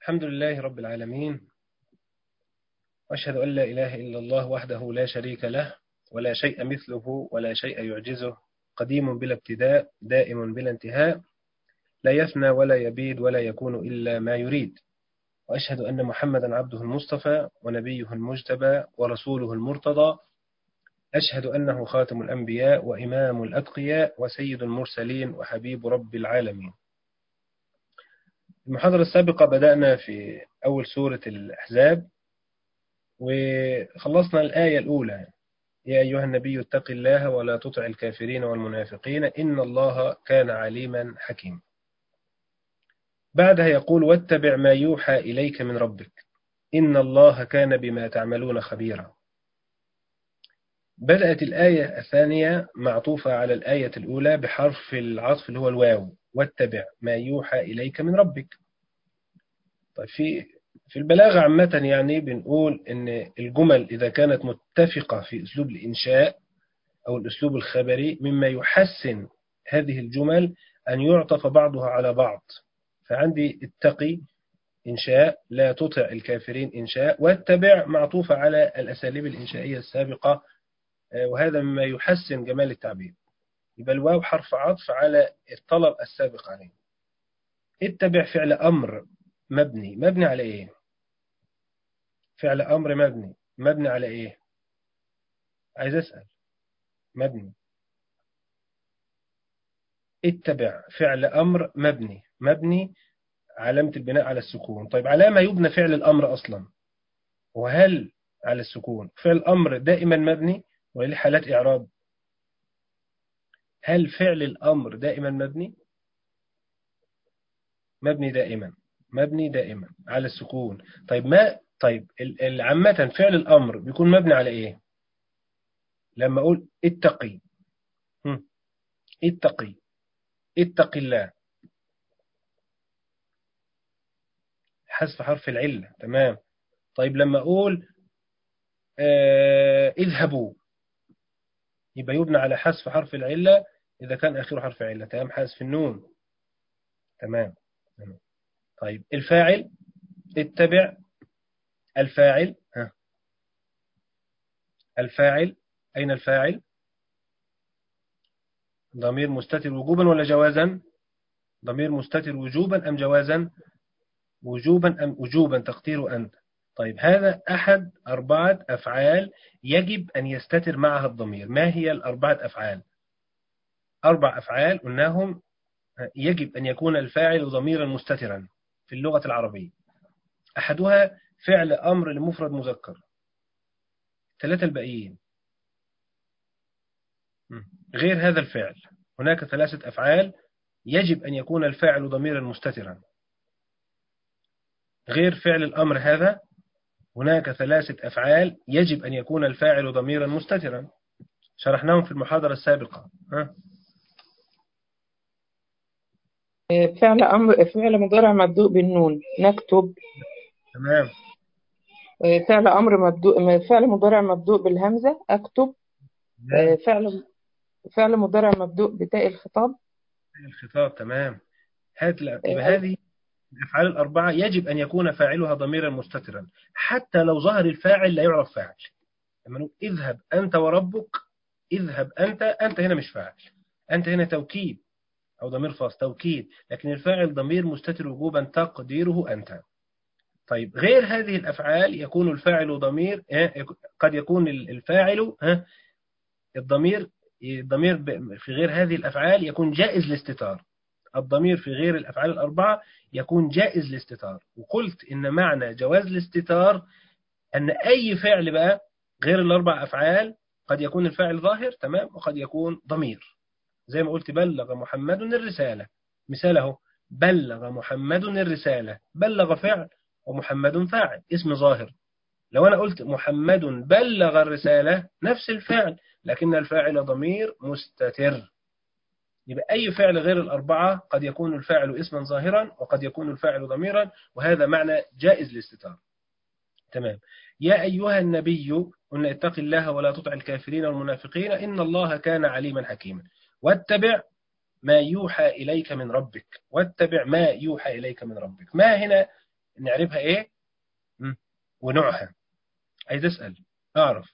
الحمد لله رب العالمين وأشهد أن لا إله إلا الله وحده لا شريك له ولا شيء مثله ولا شيء يعجزه قديم بلا ابتداء دائم بلا انتهاء لا يفنى ولا يبيد ولا يكون إلا ما يريد وأشهد أن محمدا عبده المصطفى ونبيه المجتبى ورسوله المرتضى أشهد أنه خاتم الأنبياء وإمام الأتقياء وسيد المرسلين وحبيب رب العالمين المحاضرة السابقة بدأنا في أول سورة الأحزاب وخلصنا الآية الأولى يا أيها النبي اتق الله ولا تطع الكافرين والمنافقين إن الله كان عليما حكيما بعدها يقول واتبع ما يوحى إليك من ربك إن الله كان بما تعملون خبيرا بدأت الآية الثانية معطوفة على الآية الأولى بحرف العطف اللي هو الواو واتبع ما يوحى إليك من ربك طيب في في البلاغة عامة يعني بنقول إن الجمل إذا كانت متفقة في أسلوب الإنشاء أو الأسلوب الخبري مما يحسن هذه الجمل أن يعطف بعضها على بعض فعندي اتقي إنشاء لا تطع الكافرين إنشاء واتبع معطوفة على الأساليب الإنشائية السابقة وهذا مما يحسن جمال التعبير يبقى الواو حرف عطف على الطلب السابق عليه اتبع فعل أمر مبني مبني على إيه فعل أمر مبني مبني على إيه عايز أسأل مبني اتبع فعل أمر مبني مبني علامة البناء على السكون طيب على ما يبنى فعل الأمر أصلا وهل على السكون فعل الأمر دائما مبني ولا حالات إعراب هل فعل الأمر دائما مبني مبني دائما مبني دائما على السكون طيب ما طيب عامة فعل الأمر بيكون مبني على إيه لما أقول اتقي اتقي اتق الله حذف حرف العلة تمام طيب لما أقول آه اذهبوا يبقى يبنى على حذف حرف العلة إذا كان آخره حرف علة تمام حذف النون تمام تمام طيب الفاعل اتبع الفاعل ها الفاعل أين الفاعل ضمير مستتر وجوبا ولا جوازا ضمير مستتر وجوبا أم جوازا وجوبا أم وجوبا تقدير أنت طيب هذا أحد أربعة أفعال يجب أن يستتر معها الضمير ما هي الأربعة أفعال أربع أفعال قلناهم يجب أن يكون الفاعل ضميرا مستترا في اللغة العربية أحدها فعل أمر لمفرد مذكر ثلاثة الباقيين غير هذا الفعل هناك ثلاثة أفعال يجب أن يكون الفاعل ضميرا مستترا غير فعل الأمر هذا هناك ثلاثة أفعال يجب أن يكون الفاعل ضميرا مستترا شرحناهم في المحاضرة السابقة ها؟ فعل أمر فعل مضارع مبدوء بالنون نكتب تمام فعل أمر مبدوء فعل مضارع مبدوء بالهمزة أكتب فعل فعل مضارع مبدوء بتاء الخطاب الخطاب تمام هات يبقى هذه الأفعال الأربعة يجب أن يكون فاعلها ضميرا مستترا حتى لو ظهر الفاعل لا يعرف فاعل لما نقول اذهب أنت وربك اذهب أنت أنت هنا مش فاعل أنت هنا توكيد أو ضمير خاص توكيد لكن الفاعل ضمير مستتر وجوبا تقديره أنت طيب غير هذه الأفعال يكون الفاعل ضمير قد يكون الفاعل الضمير الضمير في غير هذه الأفعال يكون جائز الاستتار الضمير في غير الأفعال الأربعة يكون جائز الاستتار وقلت إن معنى جواز الاستتار أن أي فعل بقى غير الأربع أفعال قد يكون الفاعل ظاهر تمام وقد يكون ضمير زي ما قلت بلغ محمد الرسالة مثاله بلغ محمد الرسالة بلغ فعل ومحمد فاعل اسم ظاهر لو أنا قلت محمد بلغ الرسالة نفس الفعل لكن الفاعل ضمير مستتر يبقى أي فعل غير الأربعة قد يكون الفاعل اسما ظاهرا وقد يكون الفاعل ضميرا وهذا معنى جائز الاستتار تمام يا أيها النبي قلنا اتق الله ولا تطع الكافرين والمنافقين إن الله كان عليما حكيما واتبع ما يوحى إليك من ربك واتبع ما يوحى إليك من ربك ما هنا نعرفها إيه ونوعها عايز أسأل أعرف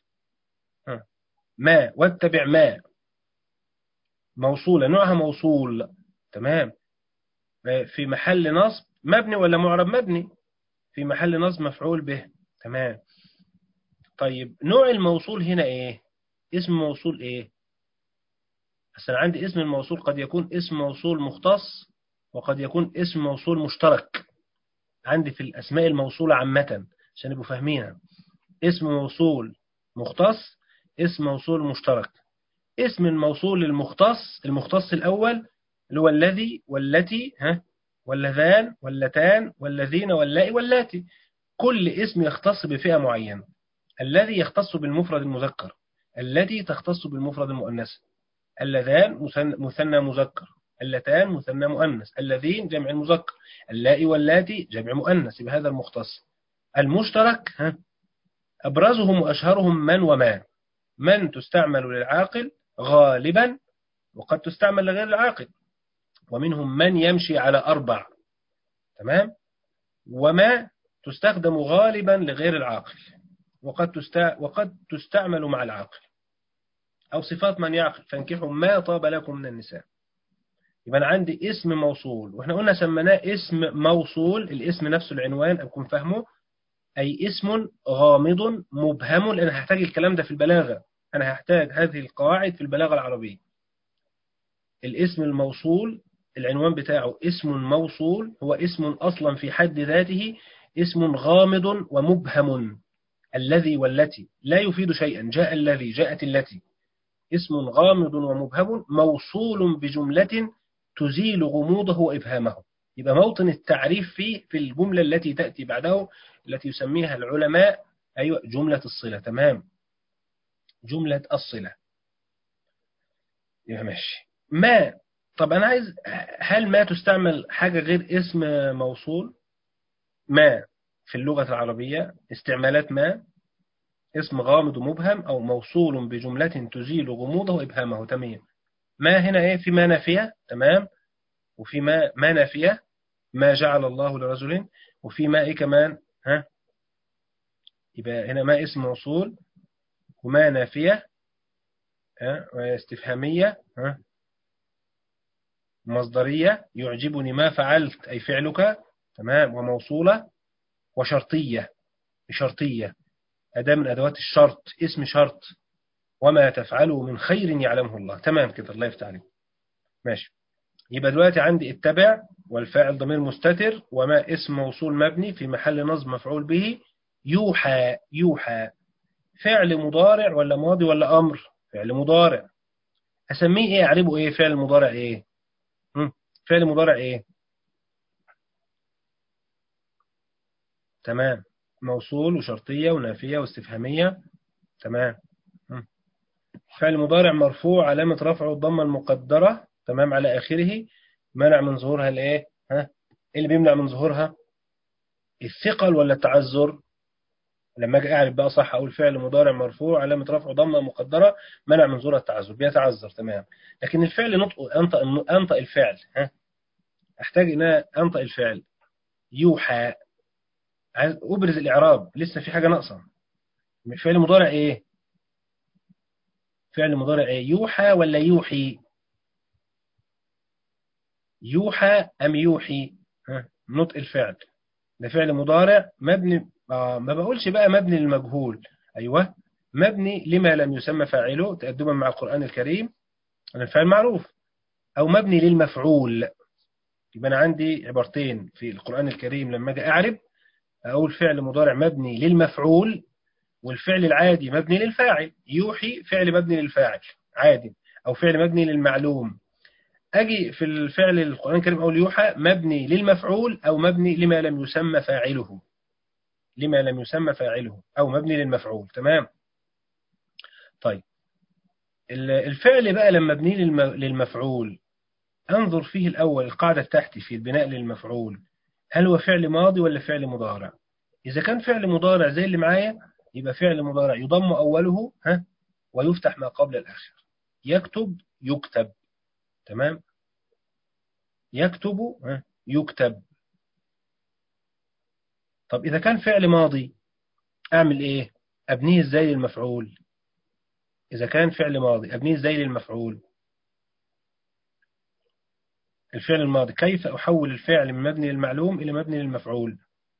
ما واتبع ما موصولة نوعها موصول تمام في محل نصب مبني ولا معرب مبني في محل نصب مفعول به تمام طيب نوع الموصول هنا ايه اسم موصول ايه أصلا عندي اسم الموصول قد يكون اسم موصول مختص وقد يكون اسم موصول مشترك عندي في الأسماء الموصولة عامة عشان يبقوا فاهمينها اسم موصول مختص اسم موصول مشترك اسم الموصول المختص المختص الأول اللي هو الذي والتي ها واللذان واللتان والذين واللائي واللاتي كل اسم يختص بفئة معينة الذي يختص بالمفرد المذكر التي تختص بالمفرد المؤنث اللذان مثنى مذكر اللتان مثنى مؤنث الذين جمع المذكر اللائي واللاتي جمع مؤنث بهذا المختص المشترك ها أبرزهم وأشهرهم من وما من تستعمل للعاقل غالبا وقد تستعمل لغير العاقل ومنهم من يمشي على أربع تمام وما تستخدم غالبا لغير العاقل وقد وقد تستعمل مع العاقل أو صفات من يعقل فانكحوا ما طاب لكم من النساء يبقى عندي اسم موصول واحنا قلنا سميناه اسم موصول الاسم نفسه العنوان أكون فهمه أي اسم غامض مبهم لأن هحتاج الكلام ده في البلاغة أنا هحتاج هذه القواعد في البلاغة العربية الاسم الموصول العنوان بتاعه اسم موصول هو اسم أصلا في حد ذاته اسم غامض ومبهم الذي والتي لا يفيد شيئا جاء الذي جاءت التي اسم غامض ومبهم موصول بجملة تزيل غموضه وإبهامه يبقى موطن التعريف فيه في الجملة التي تأتي بعده التي يسميها العلماء أيوة جملة الصلة تمام جملة الصلة يبقى ماشي ما طب أنا عايز هل ما تستعمل حاجة غير اسم موصول ما في اللغة العربية استعمالات ما اسم غامض ومبهم أو موصول بجملة تزيل غموضه وإبهامه تمام ما هنا إيه في ما نافية تمام وفي ما ما نافية ما جعل الله لرجل وفي ما إيه كمان ها يبقى هنا ما اسم موصول وما نافية ها واستفهامية ها مصدرية يعجبني ما فعلت أي فعلك تمام وموصولة وشرطية شرطية أداة من أدوات الشرط اسم شرط وما تفعله من خير يعلمه الله تمام كده الله يفتح عليك ماشي يبقى دلوقتي عندي اتبع والفاعل ضمير مستتر وما اسم موصول مبني في محل نصب مفعول به يوحى يوحى فعل مضارع ولا ماضي ولا أمر فعل مضارع أسميه إيه أعربه إيه فعل مضارع إيه فعل مضارع إيه تمام موصول وشرطية ونافية واستفهامية تمام فعل مضارع مرفوع علامة رفعه الضمة المقدرة تمام على آخره منع من ظهورها الإيه ها إيه اللي بيمنع من ظهورها الثقل ولا التعذر لما اجي اعرف بقى صح اقول فعل مضارع مرفوع علامه رفعه ضمه مقدره منع من ظهور التعذر بيتعذر تمام لكن الفعل نطق انطق انطق الفعل ها احتاج ان انطق الفعل يوحى عايز ابرز الاعراب لسه في حاجه ناقصه فعل مضارع ايه فعل مضارع ايه يوحى ولا يوحي يوحى ام يوحي ها نطق الفعل ده فعل مضارع مبني آه ما بقولش بقى مبني للمجهول أيوة مبني لما لم يسمى فاعله تأدبا مع القرآن الكريم أنا الفعل معروف أو مبني للمفعول يبقى أنا عندي عبارتين في القرآن الكريم لما أجي أعرب أقول فعل مضارع مبني للمفعول والفعل العادي مبني للفاعل يوحي فعل مبني للفاعل عادي أو فعل مبني للمعلوم أجي في الفعل القرآن الكريم أقول يوحى مبني للمفعول أو مبني لما لم يسمى فاعله لما لم يسمى فاعله أو مبني للمفعول تمام طيب الفعل بقى لما مبني للمفعول أنظر فيه الأول القاعدة بتاعتي في البناء للمفعول هل هو فعل ماضي ولا فعل مضارع إذا كان فعل مضارع زي اللي معايا يبقى فعل مضارع يضم أوله ها ويفتح ما قبل الآخر يكتب يكتب تمام يكتب ها يكتب طب إذا كان فعل ماضي أعمل إيه أبنيه إزاي للمفعول إذا كان فعل ماضي أبنيه إزاي للمفعول الفعل الماضي كيف أحول الفعل من مبني للمعلوم إلى مبني للمفعول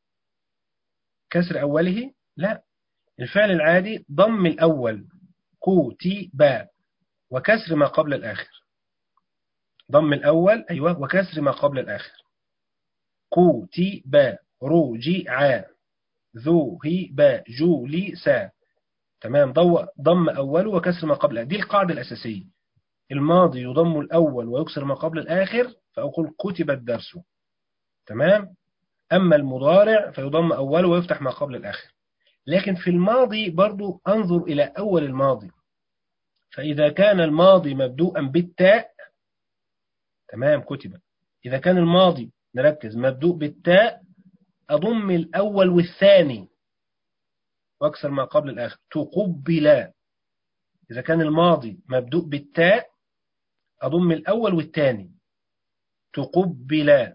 كسر أوله لا الفعل العادي ضم الأول كو تي با وكسر ما قبل الآخر ضم الأول أيوة وكسر ما قبل الآخر كو تي با رو جي عا ذو هي با جو لي سا تمام ضم أول وكسر ما قبل دي القاعدة الأساسية الماضي يضم الأول ويكسر ما قبل الآخر فأقول كتب الدرس تمام أما المضارع فيضم أوله ويفتح ما قبل الآخر لكن في الماضي برضو أنظر إلى أول الماضي فإذا كان الماضي مبدوءا بالتاء تمام كتب إذا كان الماضي نركز مبدوء بالتاء أضم الأول والثاني وأكسر ما قبل الآخر تقبل إذا كان الماضي مبدوء بالتاء أضم الأول والثاني تقبل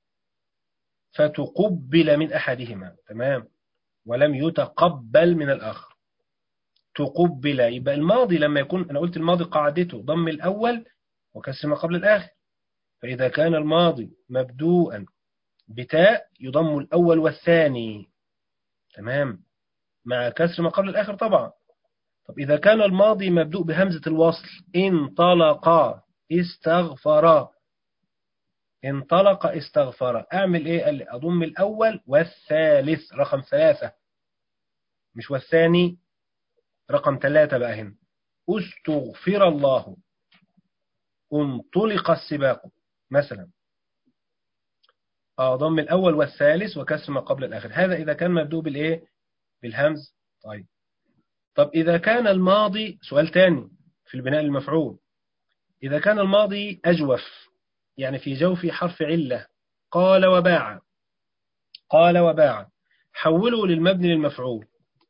فتقبل من أحدهما تمام ولم يتقبل من الآخر تقبل يبقى الماضي لما يكون أنا قلت الماضي قاعدته ضم الأول وكسر ما قبل الآخر فإذا كان الماضي مبدوءا بتاء يضم الأول والثاني تمام مع كسر ما قبل الآخر طبعا طب إذا كان الماضي مبدوء بهمزة الوصل انطلق استغفر انطلق استغفر أعمل إيه قال لي أضم الأول والثالث رقم ثلاثة مش والثاني رقم ثلاثة بقى هنا استغفر الله انطلق السباق مثلا أضم الأول والثالث وكسر ما قبل الآخر هذا إذا كان مبدوء بالإيه بالهمز طيب طب إذا كان الماضي سؤال تاني في البناء المفعول إذا كان الماضي أجوف يعني في جوف حرف علة قال وباع قال وباع حوله للمبني للمفعول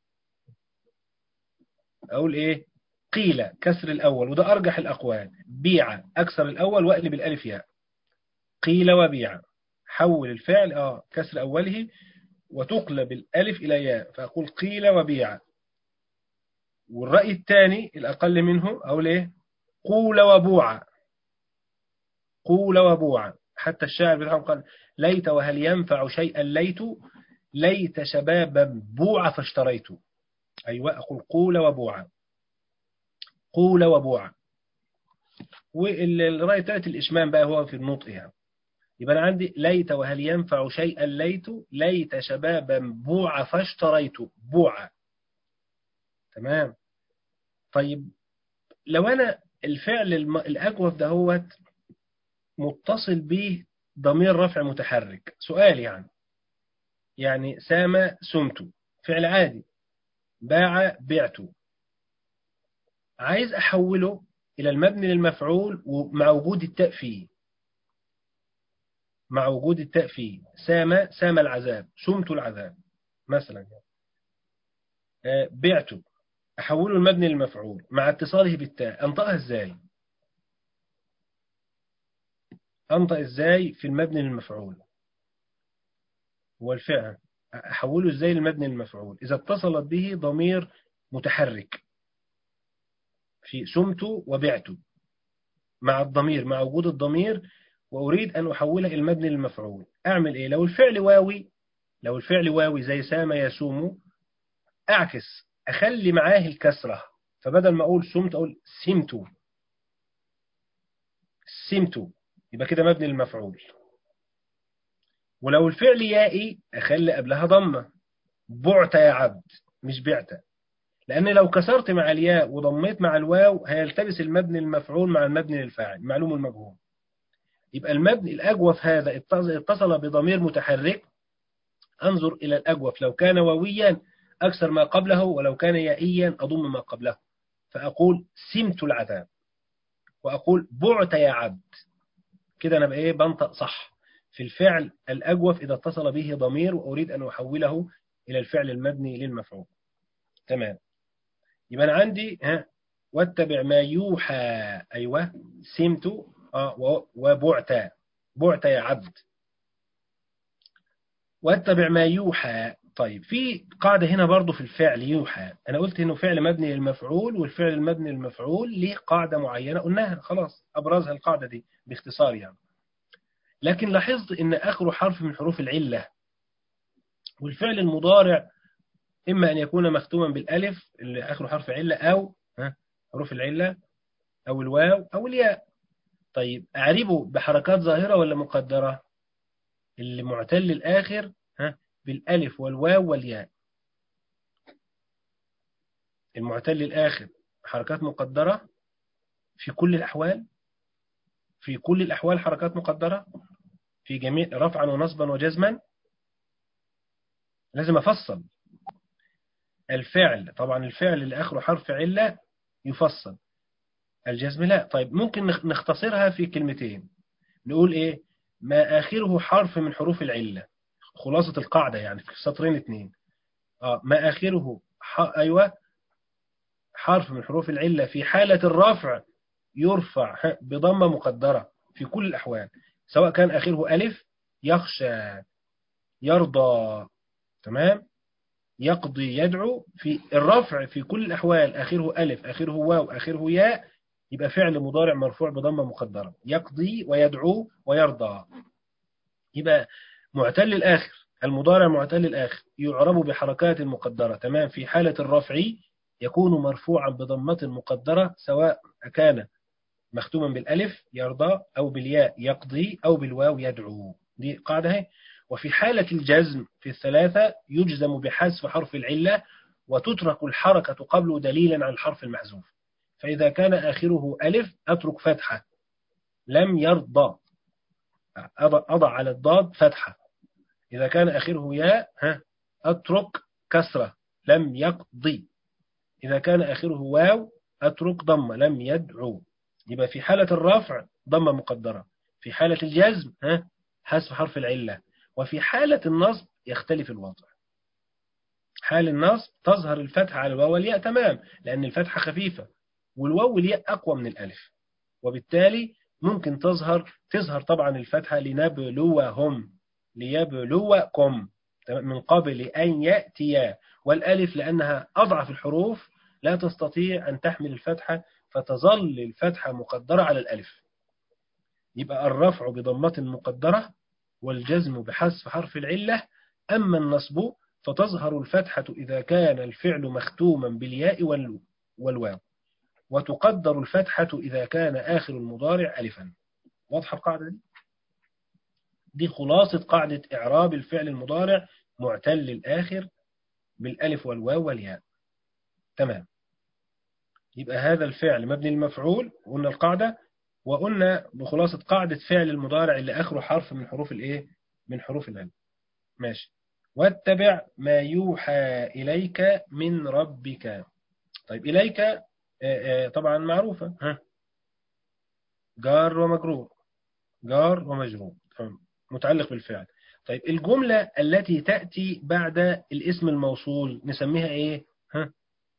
أقول إيه قيل كسر الأول وده أرجح الأقوال بيع أكسر الأول وأقلب الألف ياء قيل وبيع حول الفعل آه كسر أوله وتقلب الألف إلى ياء فأقول قيل وبيع والرأي الثاني الأقل منه أقول إيه قول وبوع قول وبوع حتى الشاعر بتاعهم قال ليت وهل ينفع شيئا ليت ليت شبابا بوع فاشتريت أيوة أقول قول وبوع قول وبوع والرأي الثالث الإشمام بقى هو في النطق يعني يبقى أنا عندي ليت وهل ينفع شيئا ليت ليت شبابا بوع فاشتريت بوع تمام طيب لو أنا الفعل الأجوف دهوت متصل به ضمير رفع متحرك سؤال يعني يعني سام سمت فعل عادي باع بعت عايز أحوله إلى المبني للمفعول ومع وجود التاء فيه مع وجود التاء فيه سام سام العذاب سمت العذاب مثلا يعني. بعت أحوله المبني للمفعول مع اتصاله بالتاء أنطقها إزاي أنطق إزاي في المبني للمفعول هو الفعل أحوله إزاي للمبني للمفعول إذا اتصلت به ضمير متحرك في سمت وبعت مع الضمير مع وجود الضمير وأريد أن أحوله إلى المبني للمفعول أعمل إيه لو الفعل واوي لو الفعل واوي زي سام يسوم أعكس أخلي معاه الكسرة فبدل ما أقول سمت أقول سمت سمت يبقى كده مبني للمفعول ولو الفعل يائي أخلي قبلها ضمة بعت يا عبد مش بعت لأن لو كسرت مع الياء وضميت مع الواو هيلتبس المبني المفعول مع المبني للفاعل معلوم المجهول يبقى المبني الأجوف هذا اتصل بضمير متحرك أنظر إلى الأجوف لو كان واويا أكثر ما قبله ولو كان يائيا أضم ما قبله فأقول سمت العذاب وأقول بعت يا عبد كده أنا بإيه بنطق صح في الفعل الأجوف إذا اتصل به ضمير وأريد أن أحوله إلى الفعل المبني للمفعول تمام يبقى أنا عندي ها واتبع ما يوحى أيوة سمت آه وبعت بعت يا عبد واتبع ما يوحى طيب في قاعدة هنا برضو في الفعل يوحى أنا قلت إنه فعل مبني للمفعول والفعل المبني للمفعول ليه قاعدة معينة قلناها خلاص أبرزها القاعدة دي باختصار يعني لكن لاحظت إن آخر حرف من حروف العلة والفعل المضارع إما أن يكون مختوما بالألف اللي آخر حرف علة أو ها حروف العلة أو الواو أو الياء طيب أعربه بحركات ظاهرة ولا مقدرة اللي معتل الآخر ها بالألف والواو والياء المعتل الآخر حركات مقدرة في كل الأحوال في كل الأحوال حركات مقدرة في جميع رفعا ونصبا وجزما لازم أفصل الفعل طبعا الفعل اللي آخره حرف علة يفصل الجزم لا طيب ممكن نختصرها في كلمتين نقول إيه ما آخره حرف من حروف العلة خلاصة القاعدة يعني في سطرين اتنين آه ما آخره ح... أيوة حرف من حروف العلة في حالة الرفع يرفع بضمة مقدرة في كل الأحوال سواء كان آخره ألف يخشى يرضى تمام يقضي يدعو في الرفع في كل الأحوال آخره ألف آخره واو آخره ياء يبقى فعل مضارع مرفوع بضمة مقدرة يقضي ويدعو ويرضى يبقى معتل الآخر المضارع معتل الآخر يعرب بحركات مقدرة تمام في حالة الرفع يكون مرفوعا بضمة مقدرة سواء كان مختوما بالألف يرضى أو بالياء يقضي أو بالواو يدعو دي قاعدة وفي حالة الجزم في الثلاثة يجزم بحذف حرف العلة وتترك الحركة قبله دليلا عن الحرف المحذوف فإذا كان آخره ألف أترك فتحة لم يرضى أضع على الضاد فتحة إذا كان آخره ياء ها أترك كسرة لم يقضي إذا كان آخره واو أترك ضمة لم يدعو يبقى في حالة الرفع ضمة مقدرة في حالة الجزم ها حذف حرف العلة وفي حالة النصب يختلف الوضع حال النصب تظهر الفتحة على الواو والياء تمام لأن الفتحة خفيفة والواو والياء أقوى من الألف وبالتالي ممكن تظهر تظهر طبعا الفتحة لنبلوهم ليبلوكم من قبل أن يأتي والألف لأنها أضعف الحروف لا تستطيع أن تحمل الفتحة فتظل الفتحة مقدرة على الألف يبقى الرفع بضمة مقدرة والجزم بحذف حرف العلة أما النصب فتظهر الفتحة إذا كان الفعل مختوما بالياء والواو وتقدر الفتحة إذا كان آخر المضارع ألفا واضحة القاعدة دي؟ دي خلاصة قاعدة إعراب الفعل المضارع معتل الآخر بالألف والواو والياء تمام يبقى هذا الفعل مبني المفعول قلنا القاعدة وقلنا بخلاصة قاعدة فعل المضارع اللي آخره حرف من حروف الإيه من حروف الألف ماشي واتبع ما يوحى إليك من ربك طيب إليك طبعا معروفة ها جار ومجرور جار ومجرور متعلق بالفعل طيب الجملة التي تأتي بعد الاسم الموصول نسميها ايه ها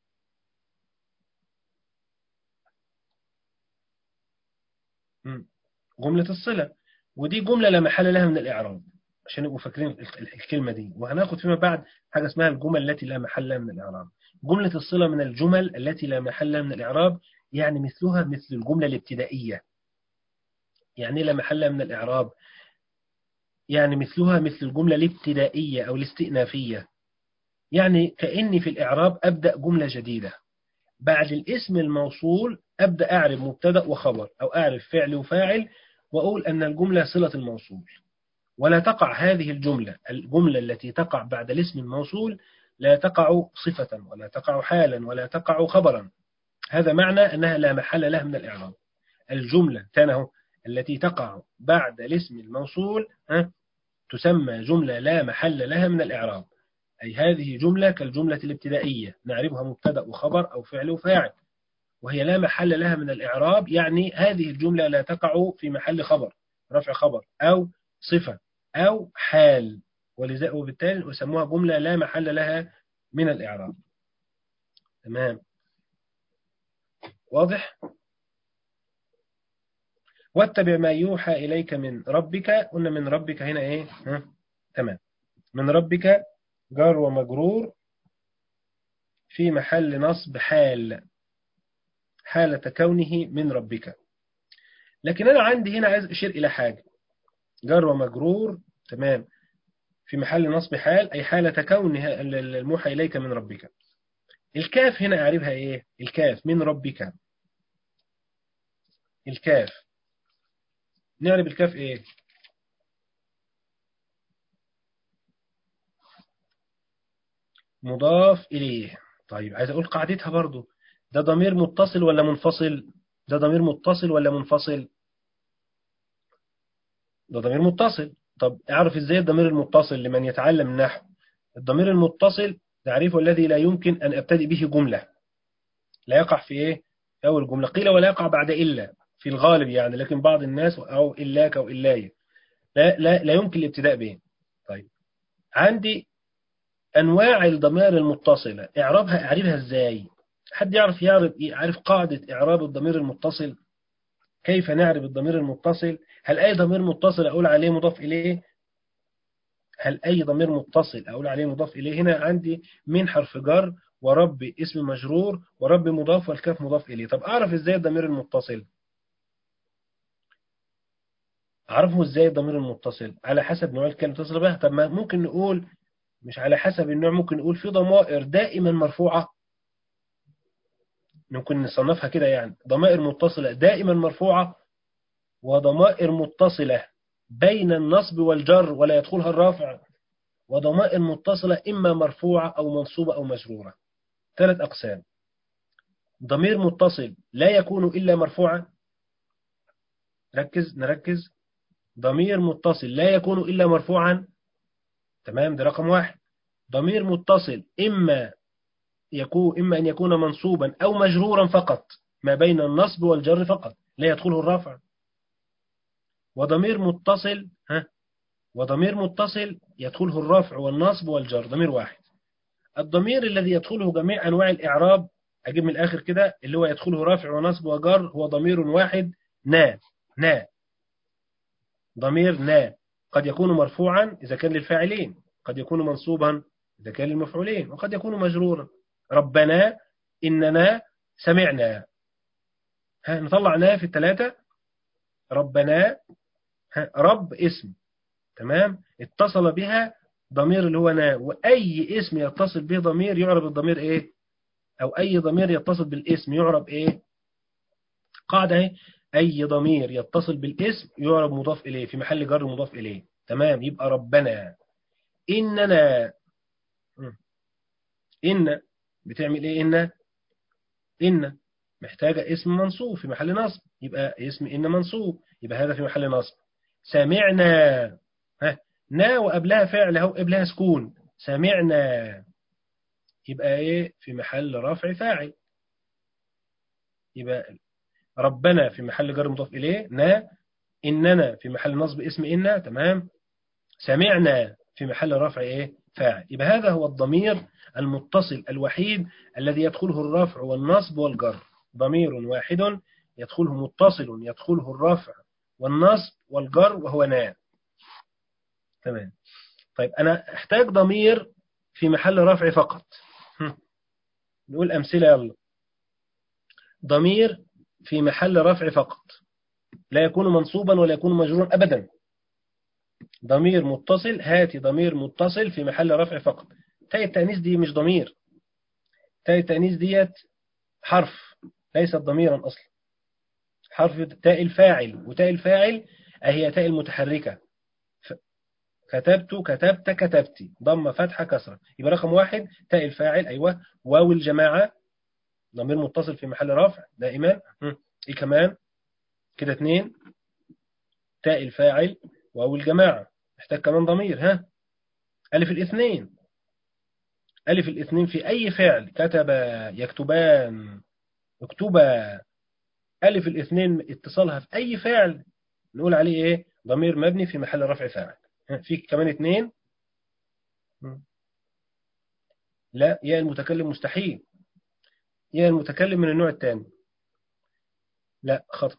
جملة الصلة ودي جملة لا محل لها من الإعراب عشان يبقوا فاكرين الكلمة دي وهناخد فيما بعد حاجة اسمها الجمل التي لا محل لها من الإعراب جملة الصلة من الجمل التي لا محل لها من الإعراب يعني مثلها مثل الجملة الابتدائية يعني لا محل لها من الإعراب يعني مثلها مثل الجملة الابتدائية أو الاستئنافية يعني كأني في الإعراب أبدأ جملة جديدة بعد الاسم الموصول أبدأ أعرف مبتدأ وخبر أو أعرف فعل وفاعل وأقول أن الجملة صلة الموصول ولا تقع هذه الجملة الجملة التي تقع بعد الاسم الموصول لا تقع صفة ولا تقع حالا ولا تقع خبرا هذا معنى أنها لا محل لها من الإعراب الجملة تنه التي تقع بعد الاسم الموصول تسمى جملة لا محل لها من الإعراب أي هذه جملة كالجملة الابتدائية نعرفها مبتدأ وخبر أو فعل وفاعل وهي لا محل لها من الإعراب يعني هذه الجملة لا تقع في محل خبر رفع خبر أو صفة أو حال وبالتالي وسموها جملة لا محل لها من الإعراب تمام واضح واتبع ما يوحى إليك من ربك قلنا من ربك هنا إيه ها؟ تمام من ربك جار ومجرور في محل نصب حال حالة كونه من ربك لكن أنا عندي هنا عايز أشير إلى حاجة جار ومجرور تمام في محل نصب حال أي حالة كونها الموحى إليك من ربك الكاف هنا أعرفها إيه الكاف من ربك الكاف نعرف الكاف إيه مضاف إليه طيب عايز أقول قاعدتها برضو ده ضمير متصل ولا منفصل ده ضمير متصل ولا منفصل ده ضمير متصل طب اعرف ازاي الضمير المتصل لمن يتعلم النحو الضمير المتصل تعريفه الذي لا يمكن أن أبتدئ به جملة لا يقع في إيه في أول جملة قيل ولا يقع بعد إلا في الغالب يعني لكن بعض الناس أو إلاك أو إلاي لا, لا, لا يمكن الابتداء به طيب عندي أنواع الضمائر المتصلة إعرابها أعرفها إزاي حد يعرف يعرف يعرف قاعدة إعراب الضمير المتصل كيف نعرف الضمير المتصل هل أي ضمير متصل أقول عليه مضاف إليه هل أي ضمير متصل أقول عليه مضاف إليه هنا عندي من حرف جر ورب اسم مجرور ورب مضاف والكاف مضاف إليه طب أعرف إزاي الضمير المتصل أعرفه إزاي الضمير المتصل على حسب نوع الكلمة اتصل بها طب ما ممكن نقول مش على حسب النوع ممكن نقول في ضمائر دائما مرفوعة ممكن نصنفها كده يعني ضمائر متصلة دائما مرفوعة وضمائر متصلة بين النصب والجر ولا يدخلها الرافع وضمائر متصلة إما مرفوعة أو منصوبة أو مجرورة ثلاث أقسام ضمير متصل لا يكون إلا مرفوعا ركز نركز ضمير متصل لا يكون إلا مرفوعا تمام ده رقم واحد ضمير متصل إما يكون إما أن يكون منصوبا أو مجرورا فقط ما بين النصب والجر فقط لا يدخله الرافع وضمير متصل ها وضمير متصل يدخله الرفع والنصب والجر ضمير واحد الضمير الذي يدخله جميع أنواع الإعراب أجيب من الآخر كده اللي هو يدخله رفع ونصب وجر هو ضمير واحد نا نا ضمير نا قد يكون مرفوعا إذا كان للفاعلين قد يكون منصوبا إذا كان للمفعولين وقد يكون مجرورا ربنا إننا سمعنا ها نطلع في الثلاثة ربنا رب اسم تمام اتصل بها ضمير اللي هو نا وأي اسم يتصل به ضمير يعرب الضمير إيه أو أي ضمير يتصل بالاسم يعرب إيه قاعدة اهي أي ضمير يتصل بالاسم يعرب مضاف إليه في محل جر مضاف إليه تمام يبقى ربنا إننا إن بتعمل إيه إن إن محتاجة اسم منصوب في محل نصب يبقى اسم إن منصوب يبقى هذا في محل نصب سمعنا ها نا وقبلها فعل اهو قبلها سكون سمعنا يبقى ايه في محل رفع فاعل يبقى ربنا في محل جر مضاف اليه نا اننا في محل نصب اسم إن تمام سمعنا في محل رفع ايه فاعل يبقى هذا هو الضمير المتصل الوحيد الذي يدخله الرفع والنصب والجر ضمير واحد يدخله متصل يدخله الرفع والنصب والجر وهو نا تمام طيب أنا أحتاج ضمير في محل رفع فقط نقول أمثلة يلا ضمير في محل رفع فقط لا يكون منصوبا ولا يكون مجرورا أبدا ضمير متصل هاتي ضمير متصل في محل رفع فقط تاء التأنيث دي مش ضمير تاء التأنيث ديت حرف ليست ضميرا أصلا حرف تاء الفاعل وتاء الفاعل هي تاء المتحركة كتبت كتبت كتبتي ضم فتحة كسرة يبقى رقم واحد تاء الفاعل أيوة واو الجماعة ضمير متصل في محل رفع دائما إيه كمان كده اتنين تاء الفاعل واو الجماعة محتاج كمان ضمير ها ألف الاثنين ألف الاثنين في أي فعل كتب يكتبان اكتبا ألف الاثنين اتصالها في أي فعل نقول عليه إيه ضمير مبني في محل رفع فاعل في كمان اثنين لا يا المتكلم مستحيل يا المتكلم من النوع الثاني لا خطأ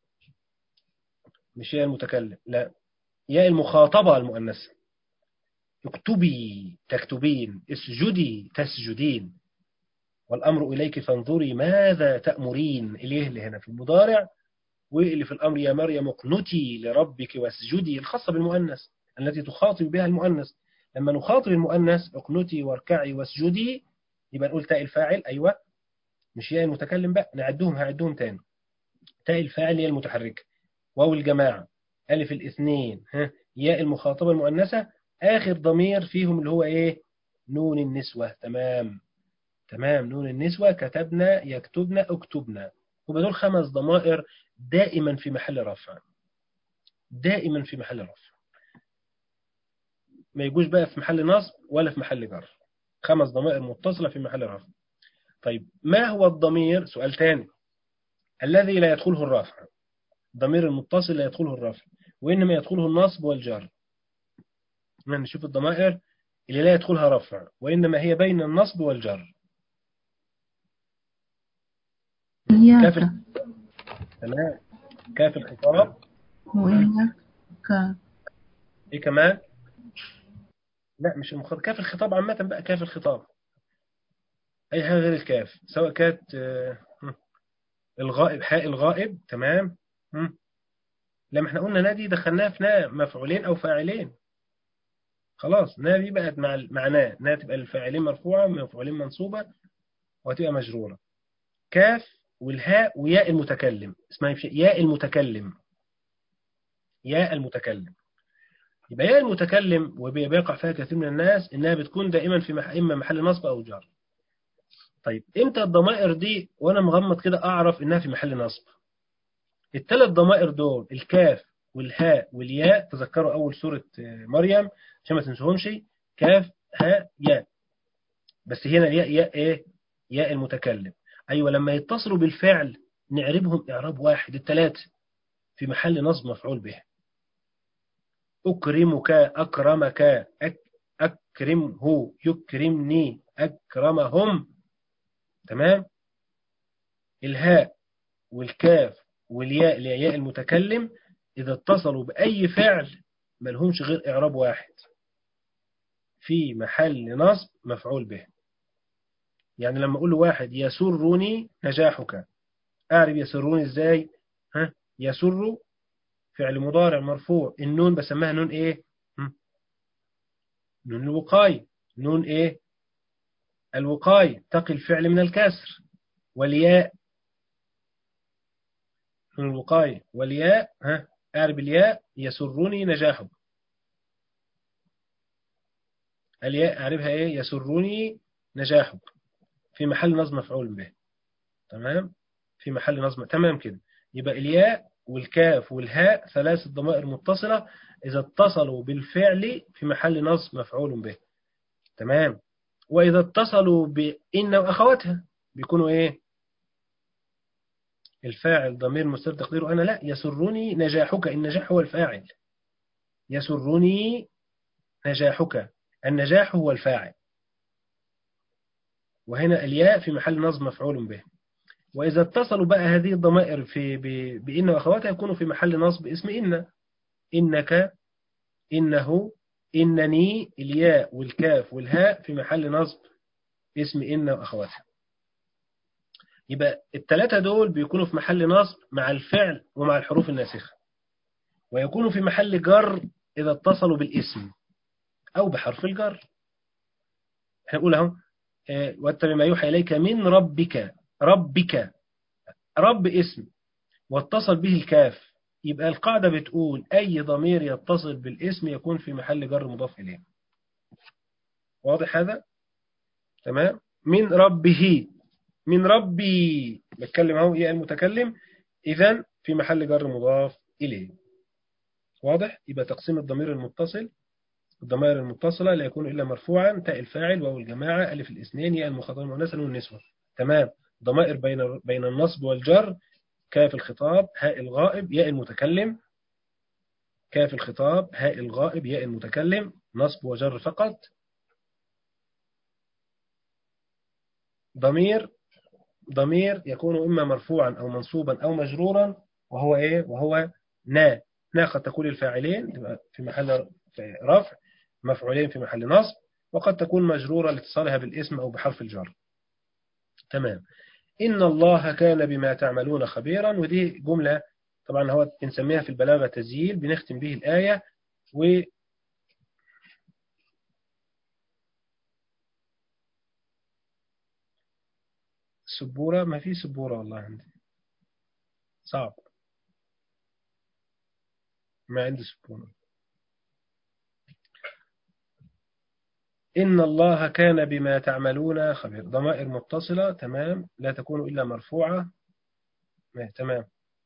مش يا المتكلم لا يا المخاطبة المؤنثة اكتبي تكتبين اسجدي تسجدين والأمر إليك فانظري ماذا تأمرين إليه اللي هنا في المضارع واللي في الأمر يا مريم اقنتي لربك واسجدي الخاصة بالمؤنث التي تخاطب بها المؤنث لما نخاطب المؤنث اقنتي واركعي واسجدي يبقى نقول تاء الفاعل أيوة مش ياء المتكلم بقى نعدهم هعدهم تاني تاء الفاعل هي المتحركة واو الجماعة ألف الاثنين ها ياء المخاطبة المؤنثة آخر ضمير فيهم اللي هو إيه نون النسوة تمام تمام نون النسوة كتبنا يكتبنا اكتبنا يبقى دول خمس ضمائر دائما في محل رفع دائما في محل رفع ما يجوش بقى في محل نصب ولا في محل جر خمس ضمائر متصلة في محل رفع طيب ما هو الضمير سؤال تاني الذي لا يدخله الرفع الضمير المتصل لا يدخله الرفع وإنما يدخله النصب والجر نشوف الضمائر اللي لا يدخلها رفع وإنما هي بين النصب والجر كاف إياك تمام كاف الخطاب وإياك ايه كمان لا مش المخاطب كاف الخطاب عامة بقى كاف الخطاب اي حاجة غير الكاف سواء كانت آه، هم. الغائب حاء الغائب تمام هم. لما احنا قلنا نادي دخلناها في نا مفعولين او فاعلين خلاص نا دي بقت مع معناه نا تبقى الفاعلين مرفوعة مفعولين منصوبة وهتبقى مجرورة كاف والهاء وياء المتكلم اسمها في- ياء المتكلم ياء المتكلم يبقى ياء المتكلم وبيقع فيها كثير من الناس انها بتكون دائما في مح... اما محل نصب او جر طيب امتى الضمائر دي وانا مغمض كده اعرف انها في محل نصب الثلاث ضمائر دول الكاف والهاء والياء تذكروا اول سوره آه، مريم عشان ما تنسوهمش كاف هاء ياء بس هنا الياء ياء ايه ياء المتكلم ايوه لما يتصلوا بالفعل نعربهم اعراب واحد الثلاثه في محل نصب مفعول به أكرمك أكرمك أك أكرمه يكرمني أكرمهم تمام الهاء والكاف والياء اللي هي ياء المتكلم إذا اتصلوا بأي فعل ملهمش غير إعراب واحد في محل نصب مفعول به يعني لما أقول له واحد يسرني نجاحك أعرف يسرني إزاي ها يسر فعل مضارع مرفوع النون بسميها نون ايه هم؟ نون الوقاية نون ايه الوقاية تقي الفعل من الكسر والياء نون الوقاية والياء ها أعرب الياء يسرني نجاحك الياء أعربها ايه يسرني نجاحك في محل نصب مفعول به تمام في محل نصب تمام كده يبقى الياء والكاف والهاء ثلاث ضمائر متصلة إذا اتصلوا بالفعل في محل نصب مفعول به تمام وإذا اتصلوا بإن وأخواتها بيكونوا إيه الفاعل ضمير مستتر تقديره أنا لا يسرني نجاحك النجاح هو الفاعل يسرني نجاحك النجاح هو الفاعل وهنا الياء في محل نصب مفعول به وإذا اتصلوا بقى هذه الضمائر في ب- بإن وأخواتها يكونوا في محل نصب اسم إن إنك إنه إنني الياء والكاف والهاء في محل نصب اسم إن وأخواتها يبقى الثلاثة دول بيكونوا في محل نصب مع الفعل ومع الحروف الناسخة ويكونوا في محل جر إذا اتصلوا بالاسم أو بحرف الجر احنا نقول اهو آه، واتبع ما يوحى إليك من ربك ربك رب اسم واتصل به الكاف يبقى القاعدة بتقول أي ضمير يتصل بالاسم يكون في محل جر مضاف إليه واضح هذا؟ تمام؟ من ربه من ربي بتكلم اهو يا المتكلم إذا في محل جر مضاف إليه واضح؟ يبقى تقسيم الضمير المتصل الضمائر المتصلة لا يكون إلا مرفوعا تاء الفاعل واو الجماعة ألف الاثنين ياء المخاطب المؤنثة نون النسوة تمام ضمائر بين بين النصب والجر كاف الخطاب هاء الغائب ياء المتكلم كاف الخطاب هاء الغائب ياء المتكلم نصب وجر فقط ضمير ضمير يكون إما مرفوعا أو منصوبا أو مجرورا وهو إيه وهو نا نا قد تكون الفاعلين تبقى في محل رفع مفعولين في محل نصب وقد تكون مجرورة لاتصالها بالاسم أو بحرف الجر تمام إن الله كان بما تعملون خبيرا ودي جملة طبعا هو بنسميها في البلاغة تسجيل بنختم به الآية و سبورة ما في سبورة والله عندي صعب ما عندي سبورة إن الله كان بما تعملون خبير ضمائر متصلة تمام لا تكون إلا مرفوعة تمام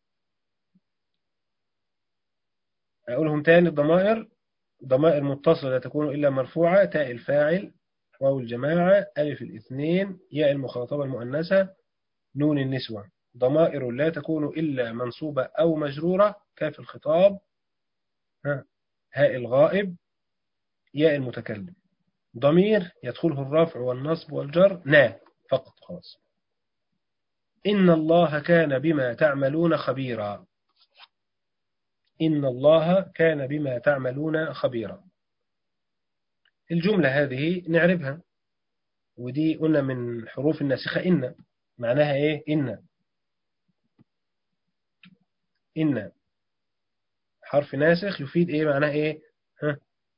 أقولهم تاني الضمائر ضمائر متصلة لا تكون إلا مرفوعة تاء الفاعل واو الجماعة ألف الاثنين ياء المخاطبة المؤنثة نون النسوة ضمائر لا تكون إلا منصوبة أو مجرورة كاف الخطاب ها هاء الغائب ياء المتكلم ضمير يدخله الرفع والنصب والجر نا فقط خلاص إن الله كان بما تعملون خبيرا إن الله كان بما تعملون خبيرا الجملة هذه نعرفها ودي قلنا من حروف الناسخة إن معناها إيه إن إن حرف ناسخ يفيد إيه معناه إيه ها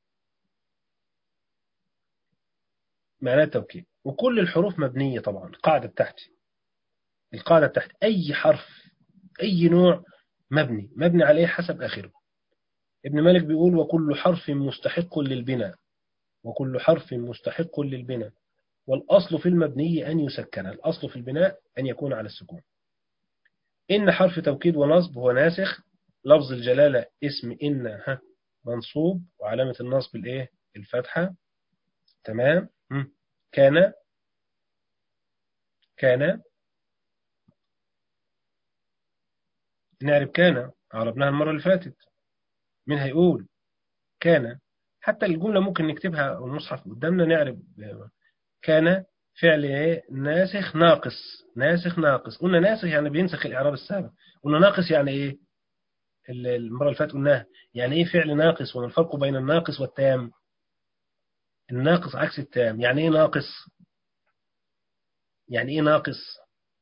معناه التوكيد وكل الحروف مبنية طبعا القاعدة بتاعتي القاعدة بتاعت أي حرف أي نوع مبني مبني عليه حسب آخره ابن مالك بيقول وكل حرف مستحق للبناء وكل حرف مستحق للبناء والأصل في المبني أن يسكن الأصل في البناء أن يكون على السكون إن حرف توكيد ونصب هو ناسخ لفظ الجلالة اسم إن ها منصوب وعلامة النصب الإيه الفتحة تمام كان كان نعرف كان عربناها المرة اللي فاتت مين هيقول كان حتى الجملة ممكن نكتبها المصحف قدامنا نعرف كان فعل ايه ناسخ ناقص ناسخ ناقص قلنا ناسخ يعني بينسخ الإعراب السابق قلنا ناقص يعني ايه المرة اللي فاتت قلناها يعني ايه فعل ناقص وما الفرق بين الناقص والتام الناقص عكس التام يعني ايه ناقص يعني ايه ناقص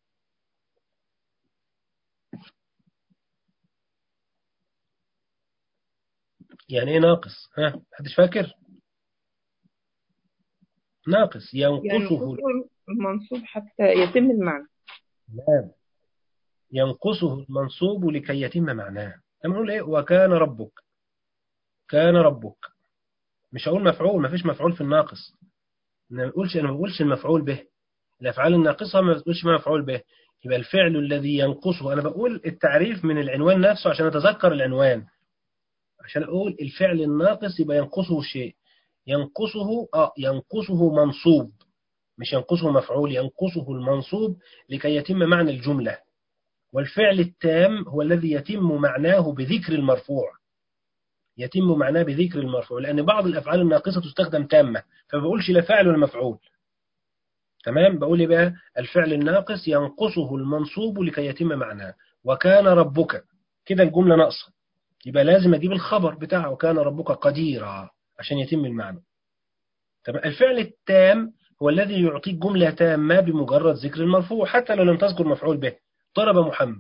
يعني ايه ناقص ها حدش فاكر ناقص ينقصه المنصوب حتى يتم المعنى نعم ينقصه المنصوب لكي يتم معناه لما نقول ايه وكان ربك كان ربك مش هقول مفعول ما فيش مفعول في الناقص ما بقولش انا ما بقولش المفعول به الافعال الناقصه ما بقولش مفعول به يبقى الفعل الذي ينقصه انا بقول التعريف من العنوان نفسه عشان اتذكر العنوان عشان اقول الفعل الناقص يبقى ينقصه شيء ينقصه اه ينقصه منصوب مش ينقصه مفعول ينقصه المنصوب لكي يتم معنى الجملة والفعل التام هو الذي يتم معناه بذكر المرفوع يتم معناه بذكر المرفوع لأن بعض الأفعال الناقصة تستخدم تامة فما بقولش لا فعل ولا مفعول تمام بقول لي بقى الفعل الناقص ينقصه المنصوب لكي يتم معناه وكان ربك كده الجملة ناقصة يبقى لازم أجيب الخبر بتاعه وكان ربك قديرا عشان يتم المعنى تمام الفعل التام هو الذي يعطيك جملة تامة بمجرد ذكر المرفوع حتى لو لم تذكر مفعول به ضرب محمد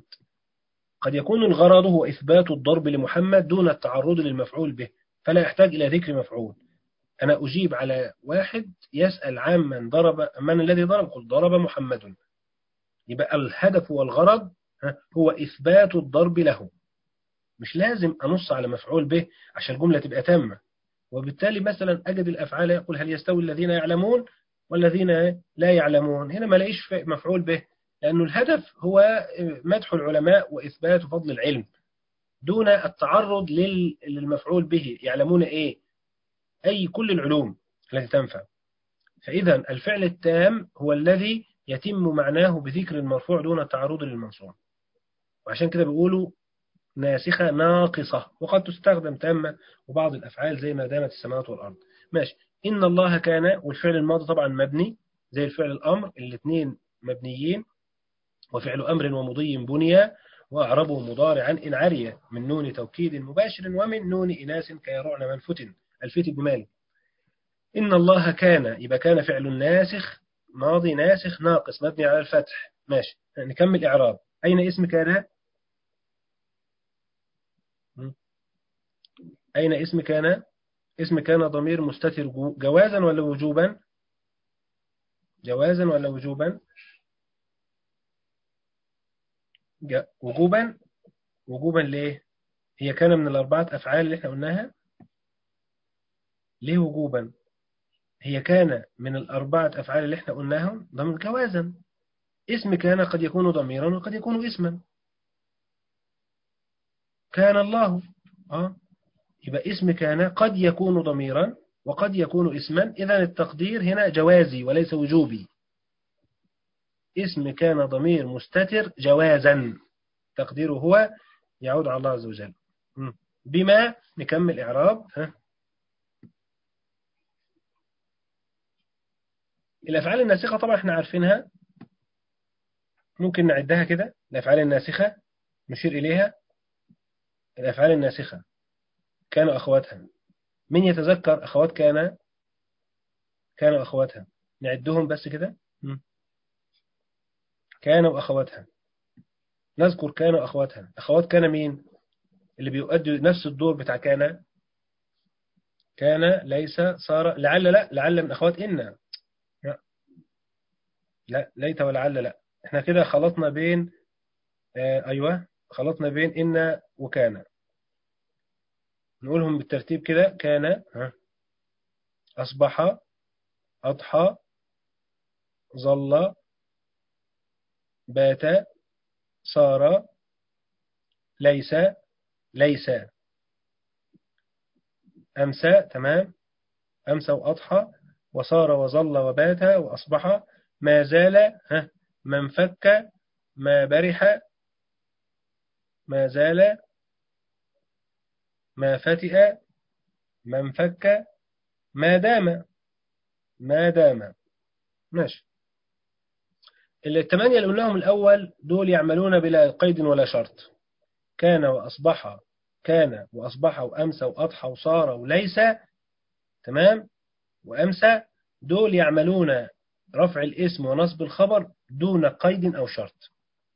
قد يكون الغرض هو إثبات الضرب لمحمد دون التعرض للمفعول به فلا يحتاج إلى ذكر مفعول أنا أجيب على واحد يسأل عمن ضرب من الذي ضرب قل ضرب محمد يبقى الهدف والغرض هو إثبات الضرب له مش لازم أنص على مفعول به عشان الجملة تبقى تامة وبالتالي مثلا أجد الأفعال يقول هل يستوي الذين يعلمون والذين لا يعلمون هنا ما لاقيش مفعول به لأنه الهدف هو مدح العلماء وإثبات فضل العلم دون التعرض للمفعول به يعلمون إيه أي كل العلوم التي تنفع فإذا الفعل التام هو الذي يتم معناه بذكر المرفوع دون التعرض للمنصوب وعشان كده بيقولوا ناسخة ناقصة وقد تستخدم تامة وبعض الأفعال زي ما دامت السماوات والأرض ماشي إن الله كان والفعل الماضي طبعا مبني زي الفعل الأمر الاثنين مبنيين وفعل أمر ومضي بني وأعربه مضارعا إن عري من نون توكيد مباشر ومن نون إناث كيرعن من فتن الفت بن مالك إن الله كان يبقى كان فعل ناسخ ماضي ناسخ ناقص مبني على الفتح ماشي نكمل إعراب أين اسم كان أين اسم كان اسم كان ضمير مستتر جوازا ولا وجوبا جوازا ولا وجوبا وجوبا وجوبا ليه هي كان من الأربعة أفعال اللي احنا قلناها ليه وجوبا هي كان من الأربعة أفعال اللي احنا قلناهم ضمير جوازا اسم كان قد يكون ضميرا وقد يكون اسما كان الله آه. يبقى اسم كان قد يكون ضميرا وقد يكون اسما إذا التقدير هنا جوازي وليس وجوبي اسم كان ضمير مستتر جوازا تقديره هو يعود على الله عز وجل بما نكمل إعراب ها الأفعال الناسخة طبعا احنا عارفينها ممكن نعدها كده الأفعال الناسخة نشير إليها الأفعال الناسخة كان أخواتها من يتذكر أخوات كان كانوا أخواتها نعدهم بس كده كانوا أخواتها نذكر كانوا أخواتها أخوات كان مين اللي بيؤدي نفس الدور بتاع كان كان ليس صار لعل لا لعل من أخوات إن لا لا ليت ولعل لا احنا كده خلطنا بين آه أيوة خلطنا بين إن وكان نقولهم بالترتيب كده كان ها أصبح أضحى ظل بات صار ليس ليس أمسى تمام أمسى وأضحى وصار وظل وبات وأصبح ما زال ها من فك ما برح ما زال ما فتئ من فك ما دام ما دام ماشي الثمانية اللي قلناهم الأول دول يعملون بلا قيد ولا شرط كان وأصبح كان وأصبح وأمسى وأضحى وصار وليس تمام وأمسى دول يعملون رفع الاسم ونصب الخبر دون قيد أو شرط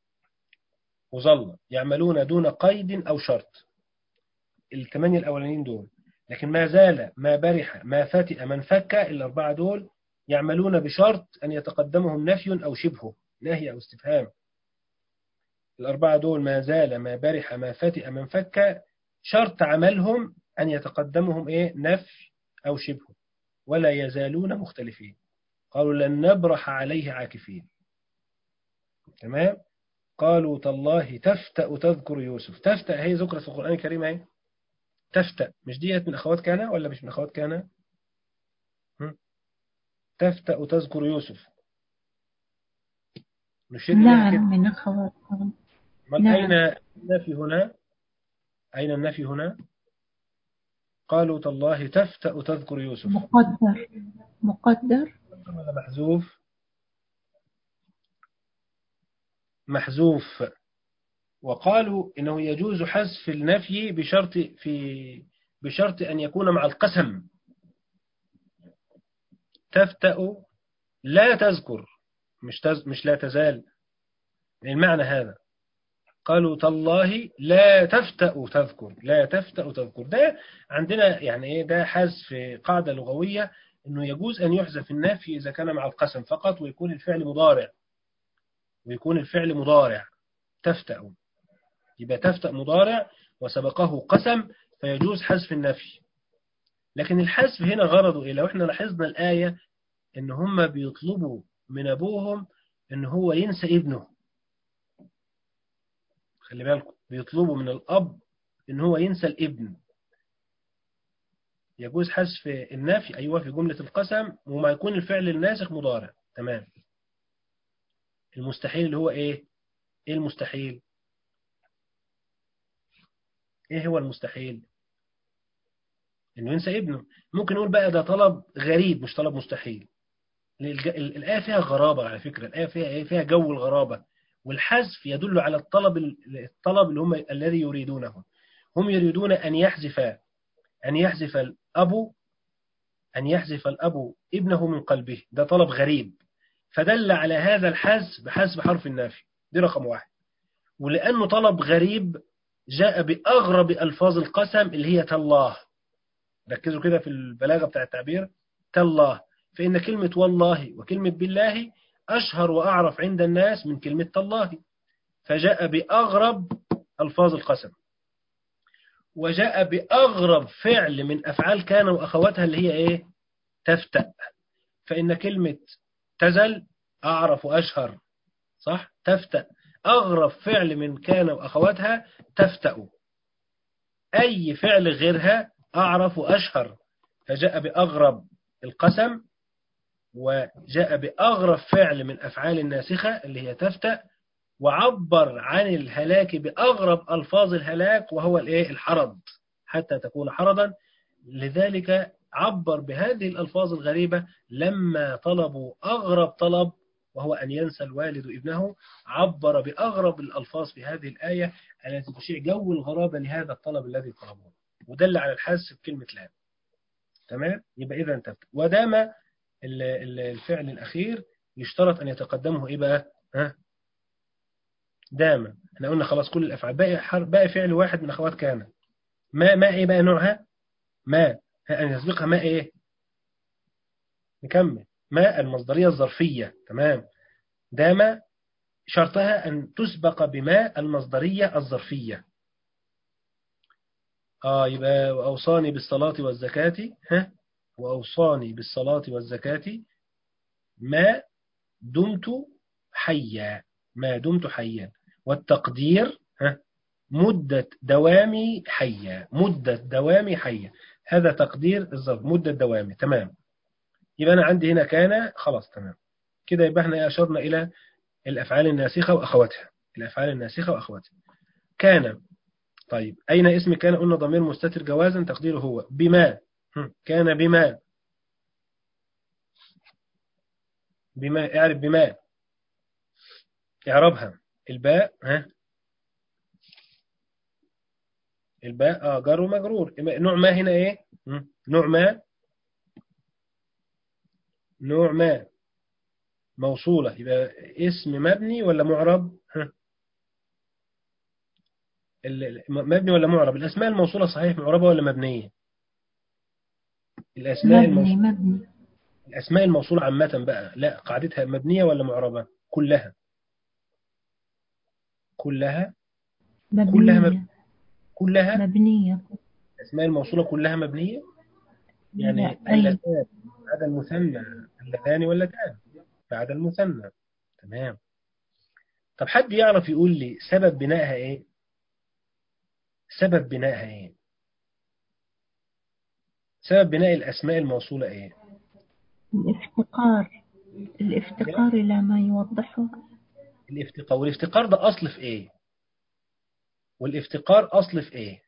وظل يعملون دون قيد أو شرط الثمانية الأولانيين دول لكن ما زال ما برح ما فتئ من فك الأربعة دول يعملون بشرط أن يتقدمهم نفي أو شبهه نهي أو استفهام الأربعة دول ما زال ما برح ما فتئ من فك شرط عملهم أن يتقدمهم إيه نفي أو شبهه ولا يزالون مختلفين قالوا لن نبرح عليه عاكفين تمام قالوا تالله تفتأ تذكر يوسف تفتأ هي ذكرت في القرآن الكريم اهي تفتأ مش ديت من أخوات كان ولا مش من أخوات كان تفتأ تذكر يوسف نشير نعم من أخوات نعم. أين النفي هنا أين النفي هنا قالوا تالله تفتأ تذكر يوسف مقدر مقدر ولا محذوف محذوف وقالوا إنه يجوز حذف النفي بشرط في بشرط أن يكون مع القسم تفتأ لا تذكر مش تز مش لا تزال المعنى هذا قالوا تالله لا تفتأ تذكر لا تفتأ تذكر ده عندنا يعني ايه ده حذف قاعدة لغوية انه يجوز ان يحذف النفي اذا كان مع القسم فقط ويكون الفعل مضارع ويكون الفعل مضارع تفتأ يبقى تفتأ مضارع وسبقه قسم فيجوز حذف النفي لكن الحذف هنا غرضه ايه لو احنا لاحظنا الآية ان هم بيطلبوا من ابوهم ان هو ينسى ابنه خلي بالكم بيطلبوا من الاب ان هو ينسى الابن يجوز حذف النفي ايوه في جملة القسم وما يكون الفعل الناسخ مضارع تمام المستحيل اللي هو ايه ايه المستحيل ايه هو المستحيل انه ينسى ابنه ممكن نقول بقى ده طلب غريب مش طلب مستحيل الآية فيها غرابة على فكرة الآية فيها إيه؟ فيها جو الغرابة والحذف يدل على الطلب الطلب اللي هم الذي يريدونه هم يريدون أن يحذف أن يحذف الأب أن يحذف الأب ابنه من قلبه ده طلب غريب فدل على هذا الحذف بحذف حرف النافي دي رقم واحد ولأنه طلب غريب جاء بأغرب ألفاظ القسم اللي هي تالله ركزوا كده في البلاغة بتاع التعبير تالله فإن كلمة والله وكلمة بالله أشهر وأعرف عند الناس من كلمة تالله فجاء بأغرب ألفاظ القسم وجاء بأغرب فعل من أفعال كان وأخواتها اللي هي إيه تفتأ فإن كلمة تزل أعرف وأشهر صح تفتأ أغرب فعل من كان وأخواتها تفتأ أي فعل غيرها أعرف وأشهر فجاء بأغرب القسم وجاء بأغرب فعل من أفعال الناسخة اللي هي تفتأ وعبر عن الهلاك بأغرب ألفاظ الهلاك وهو الإيه الحرض حتى تكون حرضا لذلك عبر بهذه الألفاظ الغريبة لما طلبوا أغرب طلب وهو أن ينسى الوالد ابنه عبر بأغرب الألفاظ في هذه الآية التي تشيع جو الغرابة لهذا الطلب الذي طلبوه ودل على الحس بكلمة لا تمام يبقى إذا انتبه ودام الفعل الأخير يشترط أن يتقدمه إيه بقى ها دام احنا قلنا خلاص كل الأفعال باقي, باقي فعل واحد من أخوات كان ما ما إيه بقى نوعها ما أن يسبقها ما إيه نكمل ما المصدرية الظرفية تمام دام شرطها أن تسبق بما المصدرية الظرفية آه يبقى وأوصاني بالصلاة والزكاة ها وأوصاني بالصلاة والزكاة ما دمت حيا ما دمت حيا والتقدير ها مدة دوامي حيا مدة دوامي حيا هذا تقدير الظرف مدة دوامي تمام يبقى أنا عندي هنا كان خلاص تمام كده يبقى احنا أشرنا إلى الأفعال الناسخة وأخواتها الأفعال الناسخة وأخواتها كان طيب أين اسم كان قلنا ضمير مستتر جوازا تقديره هو بما كان بما بما اعرف بما اعربها الباء ها الباء اه جر ومجرور نوع ما هنا ايه نوع ما نوع ما موصولة يبقى اسم مبني ولا معرب ها مبني ولا معرب الأسماء الموصولة صحيح معربة ولا مبنية الأسماء مبني الموصولة مبني الأسماء الموصولة عامة بقى لا قاعدتها مبنية ولا معربة كلها كلها كلها مبنية كلها مبنية الأسماء الموصولة كلها مبنية يعني لا أي اللتان بعد المثنى اللتان واللتان بعد المثنى تمام طب حد يعرف يقول لي سبب بنائها ايه سبب بنائها ايه سبب بناء الأسماء الموصولة ايه الافتقار الافتقار إلى ما يوضحه الافتقار والافتقار ده أصل في ايه والافتقار أصل في ايه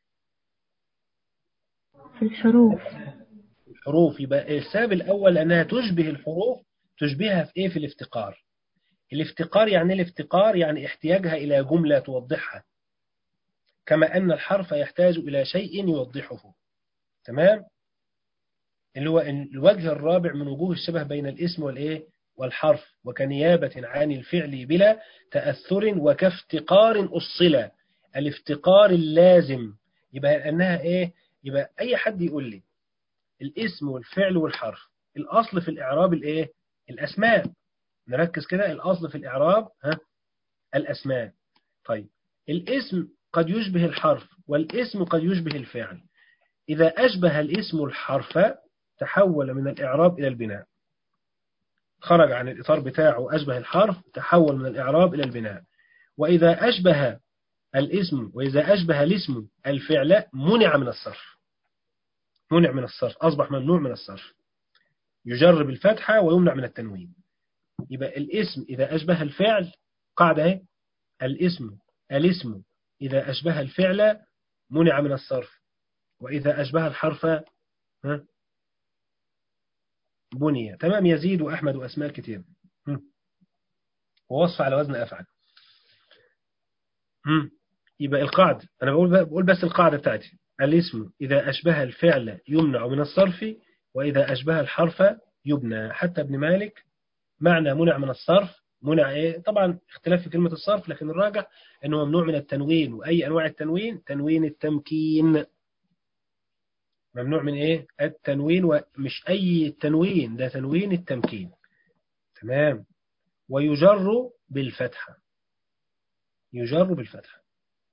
في الحروف الحروف يبقى السبب الأول أنها تشبه الحروف تشبهها في إيه في الافتقار الافتقار يعني الافتقار يعني احتياجها إلى جملة توضحها كما أن الحرف يحتاج إلى شيء يوضحه تمام اللي هو الوجه الرابع من وجوه الشبه بين الاسم والإيه والحرف وكنيابة عن الفعل بلا تأثر وكافتقار أصلا الافتقار اللازم يبقى أنها إيه يبقى أي حد يقول لي الاسم والفعل والحرف الأصل في الإعراب الإيه الأسماء نركز كده الأصل في الإعراب ها الأسماء طيب الاسم قد يشبه الحرف والاسم قد يشبه الفعل إذا أشبه الاسم الحرف تحول من الإعراب إلى البناء خرج عن الإطار بتاعه أشبه الحرف تحول من الإعراب إلى البناء وإذا أشبه الاسم وإذا أشبه الاسم الفعل منع من الصرف منع من الصرف أصبح ممنوع من الصرف يجرب الفتحة ويمنع من التنوين يبقى الاسم إذا أشبه الفعل قاعدة اهي الاسم الاسم إذا أشبه الفعل منع من الصرف وإذا أشبه الحرف ها بني تمام يزيد وأحمد وأسماء كتير ووصف على وزن أفعل يبقى القاعدة أنا بقول بقول بس القاعدة بتاعتي الاسم إذا أشبه الفعل يمنع من الصرف وإذا أشبه الحرف يبنى حتى ابن مالك معنى منع من الصرف منع إيه؟ طبعا اختلاف في كلمة الصرف لكن الراجح أنه ممنوع من التنوين وأي أنواع التنوين تنوين التمكين ممنوع من إيه التنوين ومش أي تنوين ده تنوين التمكين تمام ويجر بالفتحة يجر بالفتحة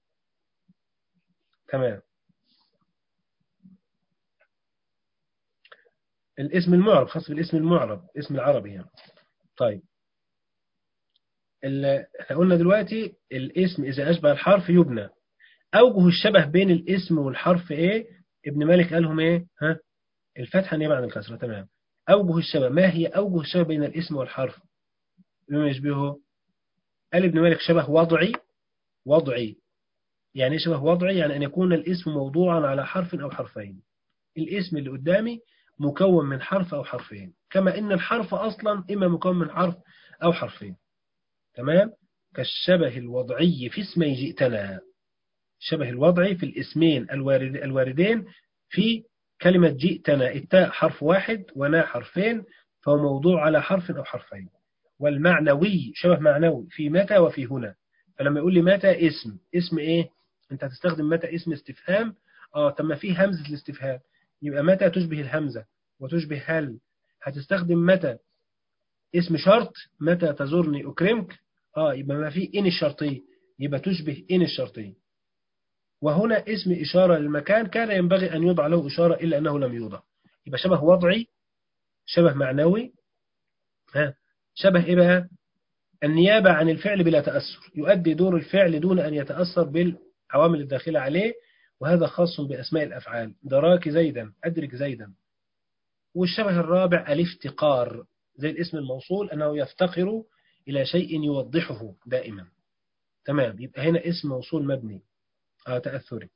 تمام الاسم المعرب خاص بالاسم المعرب اسم العربي يعني. طيب احنا قلنا دلوقتي الاسم إذا أشبه الحرف يبنى أوجه الشبه بين الاسم والحرف إيه ابن مالك قالهم إيه ها الفتحة نيابة عن الكسرة تمام أوجه الشبه ما هي أوجه الشبه بين الاسم والحرف بما يشبهه قال ابن مالك شبه وضعي وضعي يعني ايه شبه وضعي يعني أن يكون الاسم موضوعا على حرف أو حرفين الاسم اللي قدامي مكون من حرف أو حرفين كما إن الحرف أصلا إما مكون من حرف أو حرفين تمام كالشبه الوضعي في اسمي جئتنا الشبه الوضعي في الاسمين الوارد الواردين في كلمة جئتنا التاء حرف واحد ونا حرفين فهو موضوع على حرف أو حرفين والمعنوي شبه معنوي في متى وفي هنا فلما يقول لي متى اسم اسم ايه انت هتستخدم متى اسم استفهام اه طب ما في همزة الاستفهام يبقى متى تشبه الهمزة وتشبه هل هتستخدم متى اسم شرط متى تزورني أكرمك اه يبقى ما في إن الشرطية يبقى تشبه إن الشرطية وهنا اسم إشارة للمكان كان ينبغي أن يوضع له إشارة إلا أنه لم يوضع يبقى شبه وضعي شبه معنوي ها شبه إيه بقى النيابة عن الفعل بلا تأثر يؤدي دور الفعل دون أن يتأثر بالعوامل الداخلة عليه وهذا خاص بأسماء الأفعال دراك زيدا أدرك زيدا والشبه الرابع الافتقار زي الاسم الموصول أنه يفتقر إلى شيء يوضحه دائما تمام يبقى هنا اسم موصول مبني آه تأثري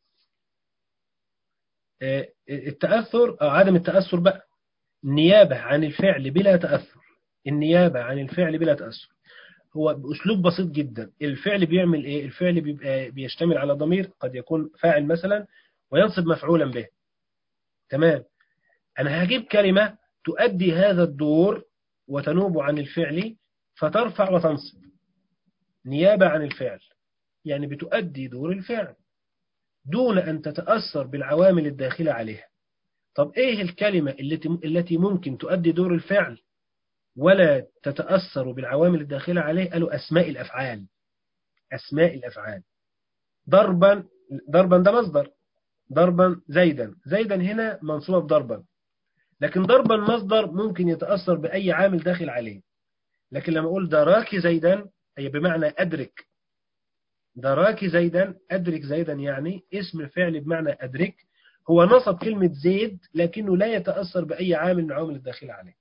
آه التأثر آه عدم التأثر بقى النيابة عن الفعل بلا تأثر النيابة عن الفعل بلا تأثر هو بأسلوب بسيط جدا الفعل بيعمل إيه الفعل بيبقى بيشتمل على ضمير قد يكون فاعل مثلا وينصب مفعولا به تمام أنا هجيب كلمة تؤدي هذا الدور وتنوب عن الفعل فترفع وتنصب نيابة عن الفعل يعني بتؤدي دور الفعل دون أن تتأثر بالعوامل الداخلة عليها طب إيه الكلمة التي التي ممكن تؤدي دور الفعل ولا تتأثر بالعوامل الداخلة عليه قالوا أسماء الأفعال أسماء الأفعال ضربا ضربا ده مصدر ضربا زيدا زيدا هنا منصوب ضربا لكن ضربا مصدر ممكن يتأثر بأي عامل داخل عليه لكن لما أقول دراك زيدا أي بمعنى أدرك دراك زيدا أدرك زيدا يعني اسم الفعل بمعنى أدرك هو نصب كلمة زيد لكنه لا يتأثر بأي عامل من العوامل الداخلة عليه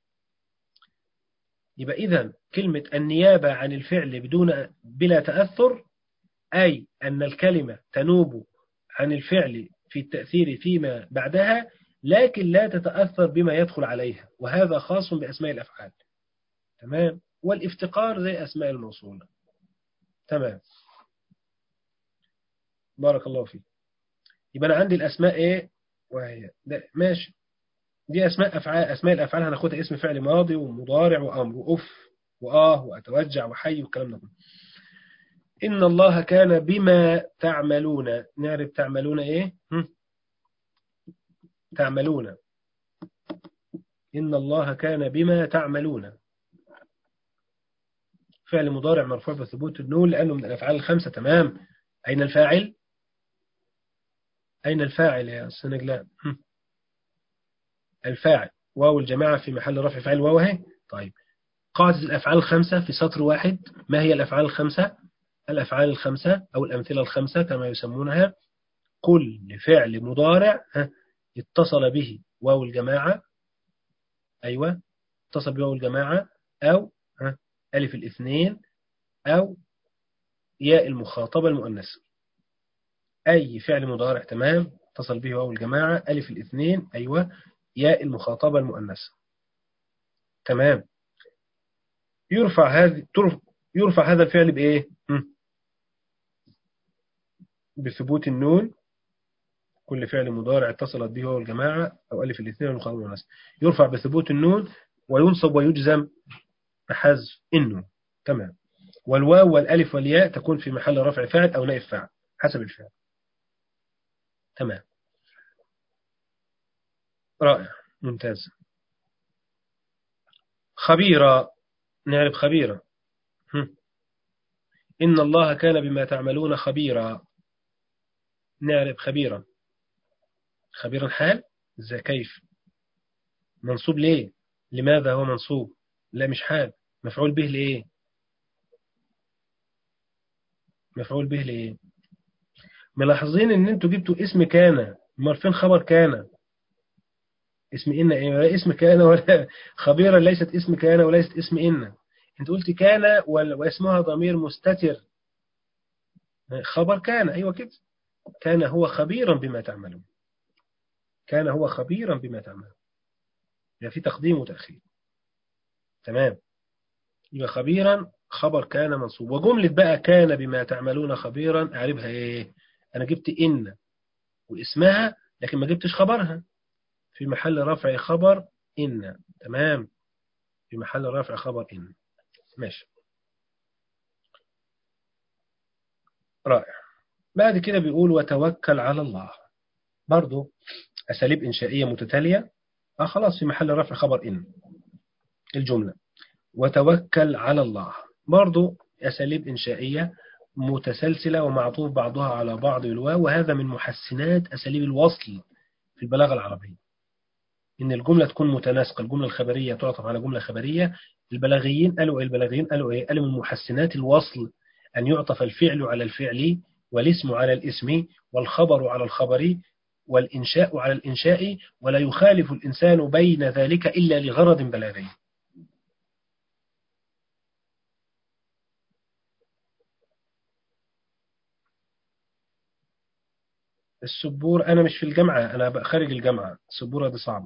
يبقى إذا كلمة النيابة عن الفعل بدون بلا تأثر أي أن الكلمة تنوب عن الفعل في التأثير فيما بعدها لكن لا تتأثر بما يدخل عليها وهذا خاص بأسماء الأفعال تمام والافتقار زي أسماء الموصولة تمام بارك الله فيك يبقى أنا عندي الأسماء إيه وهي ده ماشي دي أسماء أفعال أسماء الأفعال هناخدها اسم فعل ماضي ومضارع وأمر وأف وآه وأتوجع وحي والكلام ده إن الله كان بما تعملون نعرف تعملون إيه هم؟ تعملون إن الله كان بما تعملون فعل مضارع مرفوع بثبوت النون لأنه من الأفعال الخمسة تمام أين الفاعل أين الفاعل يا سنجلان الفاعل واو الجماعة في محل رفع فاعل واو اهي طيب قاعدة الأفعال الخمسة في سطر واحد ما هي الأفعال الخمسة الأفعال الخمسة أو الأمثلة الخمسة كما يسمونها كل فعل مضارع اتصل به واو الجماعة أيوة اتصل بواو الجماعة أو ألف الاثنين أو ياء المخاطبة المؤنثة أي فعل مضارع تمام اتصل به واو الجماعة ألف الاثنين أيوة ياء المخاطبة المؤنثة تمام يرفع هذا يرفع هذا الفعل بإيه؟ بثبوت النون كل فعل مضارع اتصلت به هو الجماعة أو ألف الاثنين والمخاطب والناس يرفع بثبوت النون وينصب ويجزم بحذف النون تمام والواو والألف والياء تكون في محل رفع فاعل أو نائب فاعل حسب الفعل تمام رائع ممتاز خبيرة نعرف خبيرة هم. إن الله كان بما تعملون خبيرا نعرف خبيرا خبيرا حال ازاي كيف منصوب ليه لماذا هو منصوب لا مش حال مفعول به لإيه مفعول به لإيه ملاحظين ان انتوا جبتوا اسم كان امال فين خبر كان اسم إن إيه ولا اسم كان ولا خبيرا ليست اسم كان وليست اسم إن انت قلت كان واسمها ضمير مستتر خبر كان أيوة كده كان هو خبيرا بما تعملون كان هو خبيرا بما تعملون يعني في تقديم وتأخير تمام يبقى خبيرا خبر كان منصوب وجملة بقى كان بما تعملون خبيرا أعربها إيه أنا جبت إن واسمها لكن ما جبتش خبرها في محل رفع خبر إن تمام في محل رفع خبر إن ماشي رائع بعد كده بيقول وتوكل على الله برضو أساليب إنشائية متتالية آه خلاص في محل رفع خبر إن الجملة وتوكل على الله برضو أساليب إنشائية متسلسلة ومعطوف بعضها على بعض الواو وهذا من محسنات أساليب الوصل في البلاغة العربية إن الجملة تكون متناسقة الجملة الخبرية تعطف على جملة خبرية البلاغيين قالوا إيه البلاغيين قالوا إيه قالوا من محسنات الوصل أن يعطف الفعل على الفعل والاسم على الاسم والخبر على الخبر والإنشاء على الإنشاء ولا يخالف الإنسان بين ذلك إلا لغرض بلاغي السبور أنا مش في الجامعة أنا خارج الجامعة السبورة دي صعبة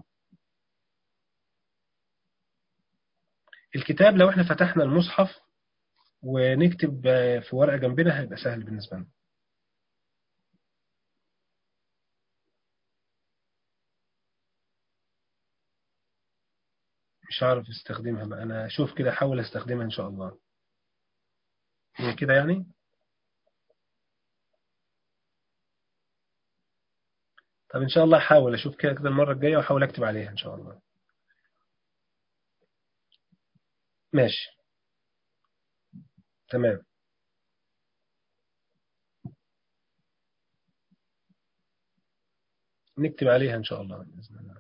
الكتاب لو احنا فتحنا المصحف ونكتب في ورقة جنبنا هيبقى سهل بالنسبة لنا مش عارف استخدمها بقى أنا أشوف كده أحاول أستخدمها إن شاء الله هي كده يعني طب إن شاء الله أحاول أشوف كده كده المرة الجاية وأحاول أكتب عليها إن شاء الله ماشي تمام نكتب عليها إن شاء الله بإذن الله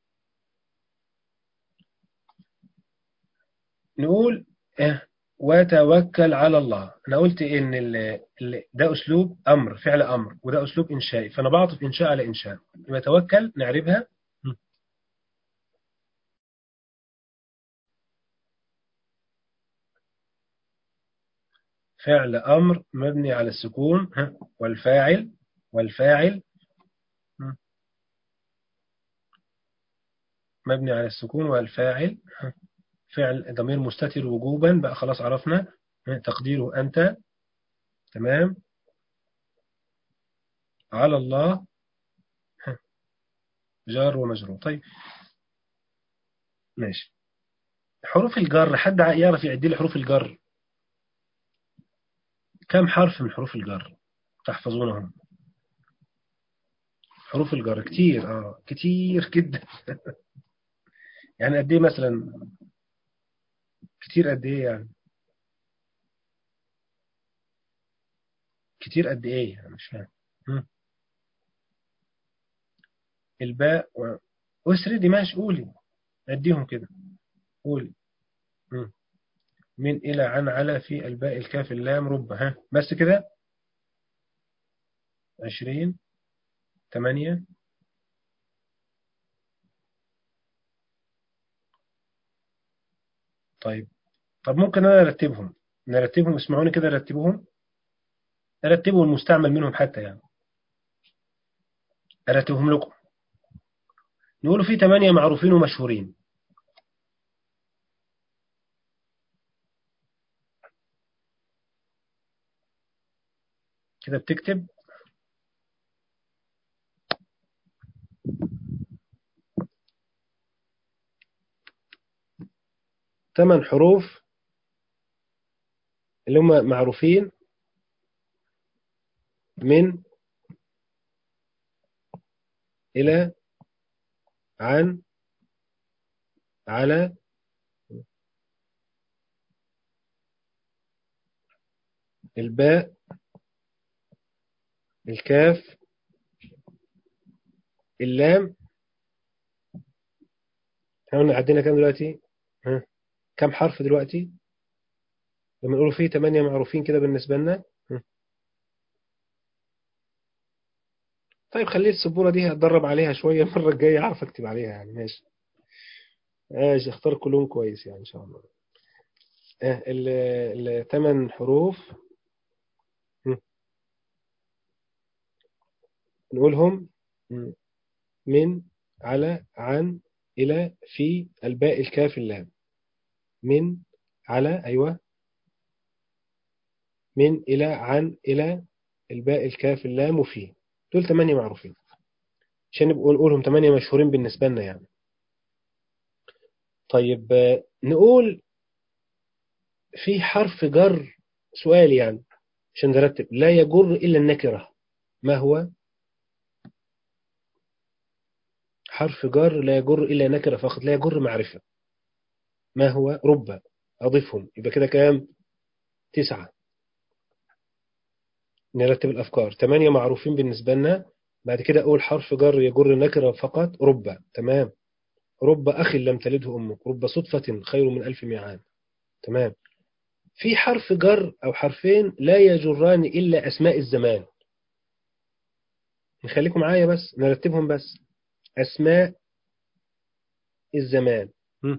نقول إيه وتوكل على الله أنا قلت إن ال ال ده أسلوب أمر فعل أمر وده أسلوب إنشائي فأنا بعطف إنشاء على إنشاء يبقى توكل نعربها فعل أمر مبني على السكون والفاعل والفاعل مبني على السكون والفاعل فعل ضمير مستتر وجوبا بقى خلاص عرفنا تقديره أنت تمام على الله جار ومجرور طيب ماشي حروف الجر حد يعرف يعد لي حروف الجر كم حرف من حروف الجر تحفظونهم حروف الجر كتير اه كتير جدا يعني قد ايه مثلا كتير قد ايه يعني كتير قد ايه يعني مش فاهم الباء و... اسردي ماشي قولي اديهم كده قولي مم. من إلى عن على في الباء الكاف اللام رب ها بس كده عشرين ثمانية طيب طب ممكن أنا أرتبهم نرتبهم اسمعوني كده رتبهم أرتبهم المستعمل منهم حتى يعني أرتبهم لكم نقولوا في ثمانية معروفين ومشهورين كده بتكتب ثمان حروف اللي هم معروفين من إلى عن على الباء الكاف اللام احنا قلنا عدينا كام دلوقتي ها كام حرف دلوقتي لما نقول فيه ثمانية معروفين كده بالنسبة لنا ها. طيب خلي السبورة دي هتدرب عليها شوية المرة الجاية أعرف أكتب عليها يعني ماشي ماشي اختار كلهم كويس يعني إن شاء الله اه الثمان حروف م. نقولهم م. من على عن إلى في الباء الكاف اللام من على أيوة من إلى عن إلى الباء الكاف اللام وفي دول ثمانية معروفين عشان نبقى نقولهم ثمانية مشهورين بالنسبة لنا يعني طيب نقول في حرف جر سؤال يعني عشان نرتب لا يجر إلا النكرة ما هو حرف جر لا يجر إلا نكرة فقط لا يجر معرفة ما هو رب أضيفهم يبقى كده كام تسعة نرتب الأفكار ثمانية معروفين بالنسبة لنا بعد كده أول حرف جر يجر نكرة فقط رب تمام رب أخ لم تلده أمك رب صدفة خير من ألف ميعاد تمام في حرف جر أو حرفين لا يجران إلا أسماء الزمان نخليكم معايا بس نرتبهم بس أسماء الزمان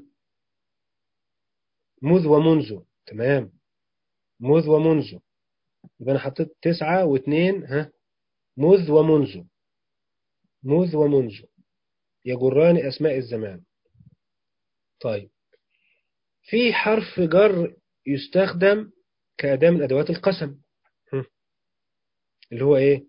مذ ومنذ تمام مذ ومنذ يبقى أنا حطيت تسعة واثنين ها مذ ومنذ مذ ومنذ يجران أسماء الزمان طيب في حرف جر يستخدم كأداة من أدوات القسم اللي هو إيه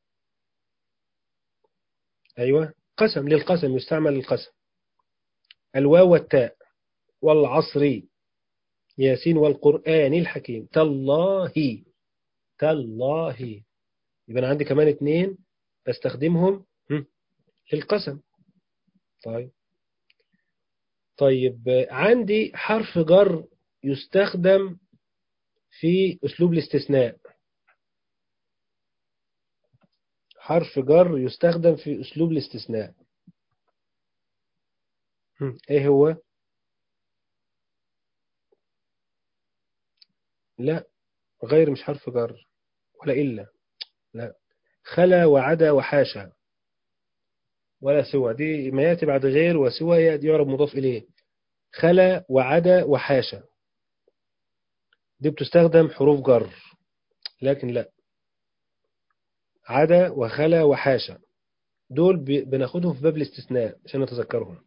أيوة قسم للقسم يستعمل للقسم الواو والتاء والعصر ياسين والقرآن الحكيم تالله تالله يبقى أنا عندي كمان اتنين بستخدمهم للقسم طيب طيب عندي حرف جر يستخدم في أسلوب الاستثناء حرف جر يستخدم في أسلوب الاستثناء ايه هو لا غير مش حرف جر ولا إلا لا خلا وعدا وحاشا ولا سوى دي ما يأتي بعد غير وسوى يعرب مضاف إليه خلا وعدا وحاشا دي بتستخدم حروف جر لكن لا عدا وخلا وحاشا دول بناخدهم في باب الاستثناء عشان نتذكرهم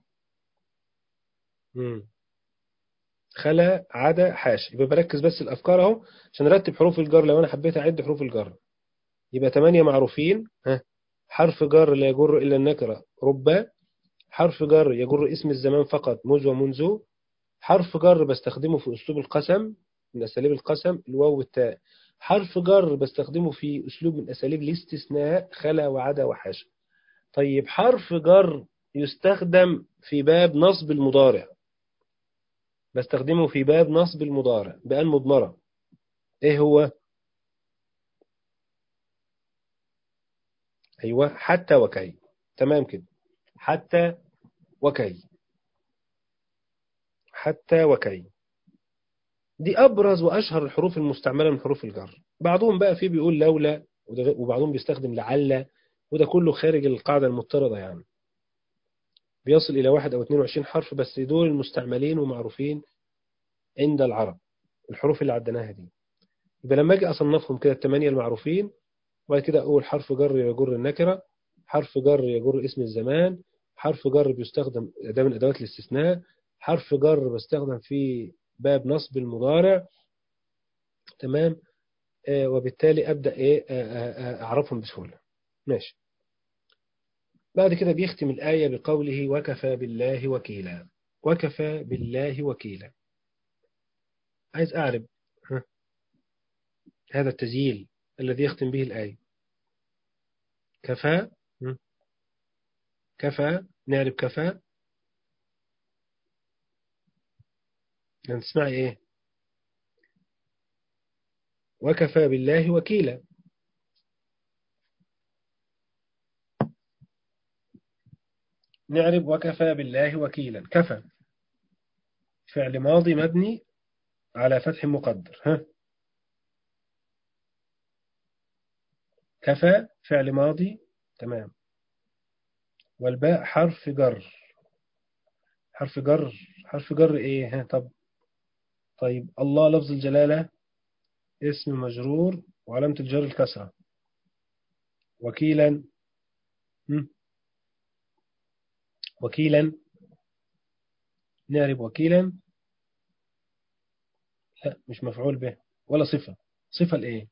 مم. خلا عدا حاشا يبقى بركز بس الأفكار اهو عشان نرتب حروف الجر لو أنا حبيت أعد حروف الجر يبقى ثمانية معروفين ها حرف جر لا يجر إلا النكرة رب حرف جر يجر اسم الزمان فقط مذ ومنذ حرف جر بستخدمه في أسلوب القسم من أساليب القسم الواو والتاء حرف جر بستخدمه في أسلوب من أساليب الاستثناء خلا وعدا وحاشا طيب حرف جر يستخدم في باب نصب المضارع بستخدمه في باب نصب المضارع بأن مضمرة إيه هو أيوة حتى وكي تمام كده حتى وكي حتى وكي دي أبرز وأشهر الحروف المستعملة من حروف الجر بعضهم بقى فيه بيقول لولا وبعضهم بيستخدم لعل وده كله خارج القاعدة المضطردة يعني بيصل إلى واحد أو 22 حرف بس دول المستعملين ومعروفين عند العرب الحروف اللي عدناها دي يبقى لما أجي أصنفهم كده الثمانية المعروفين وبعد كده أول حرف جر يجر النكرة حرف جر يجر اسم الزمان حرف جر بيستخدم أداة من أدوات الاستثناء حرف جر بستخدم في باب نصب المضارع تمام آه وبالتالي أبدأ إيه آه آه أعرفهم بسهولة ماشي بعد كده بيختم الآية بقوله وكفى بالله وكيلا وكفى بالله وكيلا عايز أعرف ها. هذا التسجيل الذي يختم به الآية كفى م? كفى نعرف كفى يعني تسمعي إيه وكفى بالله وكيلا نعرف وكفى بالله وكيلا كفى فعل ماضي مبني على فتح مقدر ها كفى فعل ماضي تمام والباء حرف جر حرف جر حرف جر ايه ها طب طيب الله لفظ الجلالة اسم مجرور وعلامة الجر الكسرة وكيلا م? وكيلا نعرف وكيلا لا مش مفعول به ولا صفة صفة الايه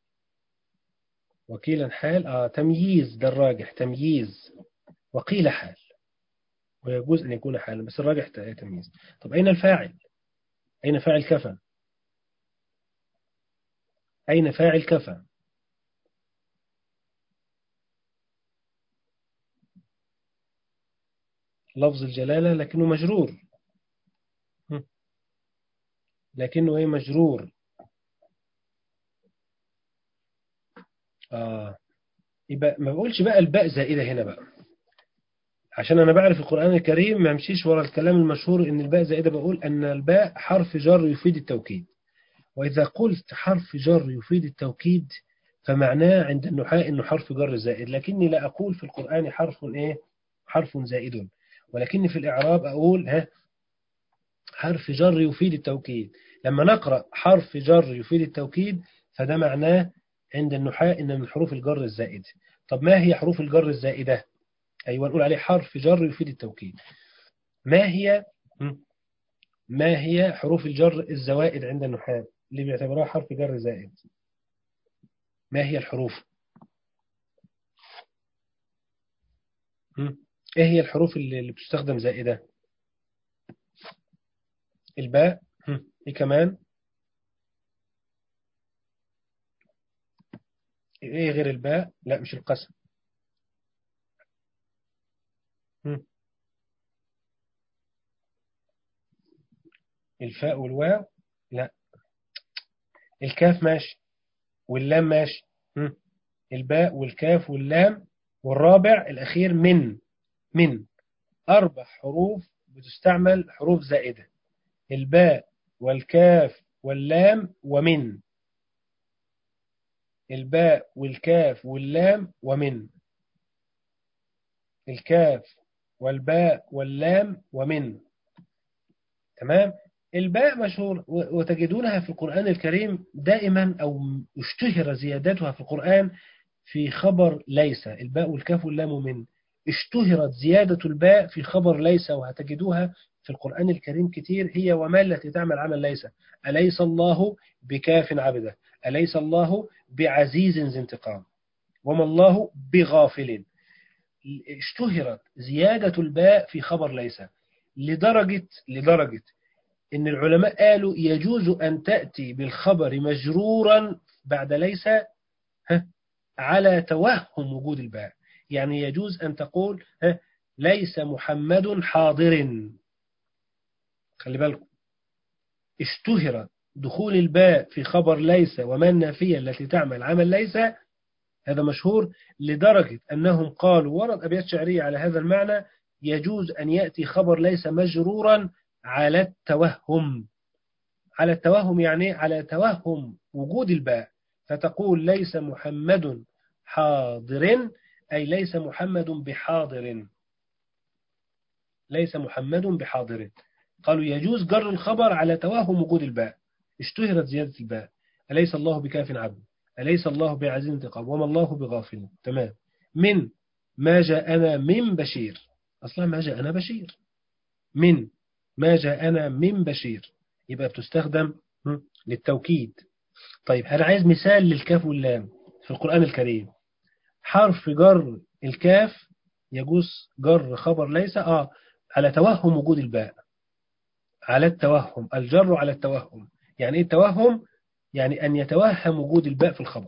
وكيلا حال آه تمييز ده الراجح تمييز وقيل حال ويجوز أن يكون حالا بس الراجح تمييز طب أين الفاعل أين فاعل كفى أين فاعل كفى لفظ الجلالة لكنه مجرور لكنه ايه مجرور آه يبقى ما بقولش بقى الباء زائدة هنا بقى عشان أنا بعرف القرآن الكريم ما امشيش ورا الكلام المشهور إن الباء زائدة بقول أن الباء حرف جر يفيد التوكيد وإذا قلت حرف جر يفيد التوكيد فمعناه عند النحاة إنه حرف جر زائد لكني لا أقول في القرآن حرف إيه حرف زائد ولكني في الإعراب أقول ها حرف جر يفيد التوكيد لما نقرأ حرف جر يفيد التوكيد فده معناه عند النحاة إن من حروف الجر الزائد طب ما هي حروف الجر الزائدة أيوة نقول عليه حرف جر يفيد التوكيد ما هي ما هي حروف الجر الزوائد عند النحاة اللي بيعتبروها حرف جر زائد ما هي الحروف ايه هي الحروف اللي بتستخدم زائدة الباء ايه كمان ايه غير الباء لا مش القسم الفاء والواو لا الكاف ماشي واللام ماشي الباء والكاف واللام والرابع الأخير من من أربع حروف بتستعمل حروف زائدة الباء والكاف واللام ومن الباء والكاف واللام ومن الكاف والباء واللام ومن تمام الباء مشهور وتجدونها في القرآن الكريم دائما أو اشتهر زيادتها في القرآن في خبر ليس الباء والكاف واللام ومن اشتهرت زيادة الباء في خبر ليس وهتجدوها في القرآن الكريم كتير هي وما التي تعمل عمل ليس أليس الله بكاف عبده أليس الله بعزيز ذي انتقام وما الله بغافل اشتهرت زيادة الباء في خبر ليس لدرجة لدرجة إن العلماء قالوا يجوز أن تأتي بالخبر مجرورا بعد ليس على توهم وجود الباء يعني يجوز أن تقول ليس محمد حاضر خلي بالكم اشتهر دخول الباء في خبر ليس وما النافية التي تعمل عمل ليس هذا مشهور لدرجة أنهم قالوا ورد أبيات شعرية على هذا المعنى يجوز أن يأتي خبر ليس مجرورا على التوهم على التوهم يعني على توهم وجود الباء فتقول ليس محمد حاضر أي ليس محمد بحاضر ليس محمد بحاضر قالوا يجوز جر الخبر على توهم وجود الباء اشتهرت زيادة الباء أليس الله بكاف عبد أليس الله بعزيز انتقام وما الله بغافل تمام من ما جاءنا من بشير أصلا ما جاءنا بشير من ما جاءنا من بشير يبقى بتستخدم للتوكيد طيب أنا عايز مثال للكاف واللام في القرآن الكريم حرف جر الكاف يجوز جر خبر ليس آه على توهم وجود الباء على التوهم الجر على التوهم يعني ايه التوهم يعني أن يتوهم وجود الباء في الخبر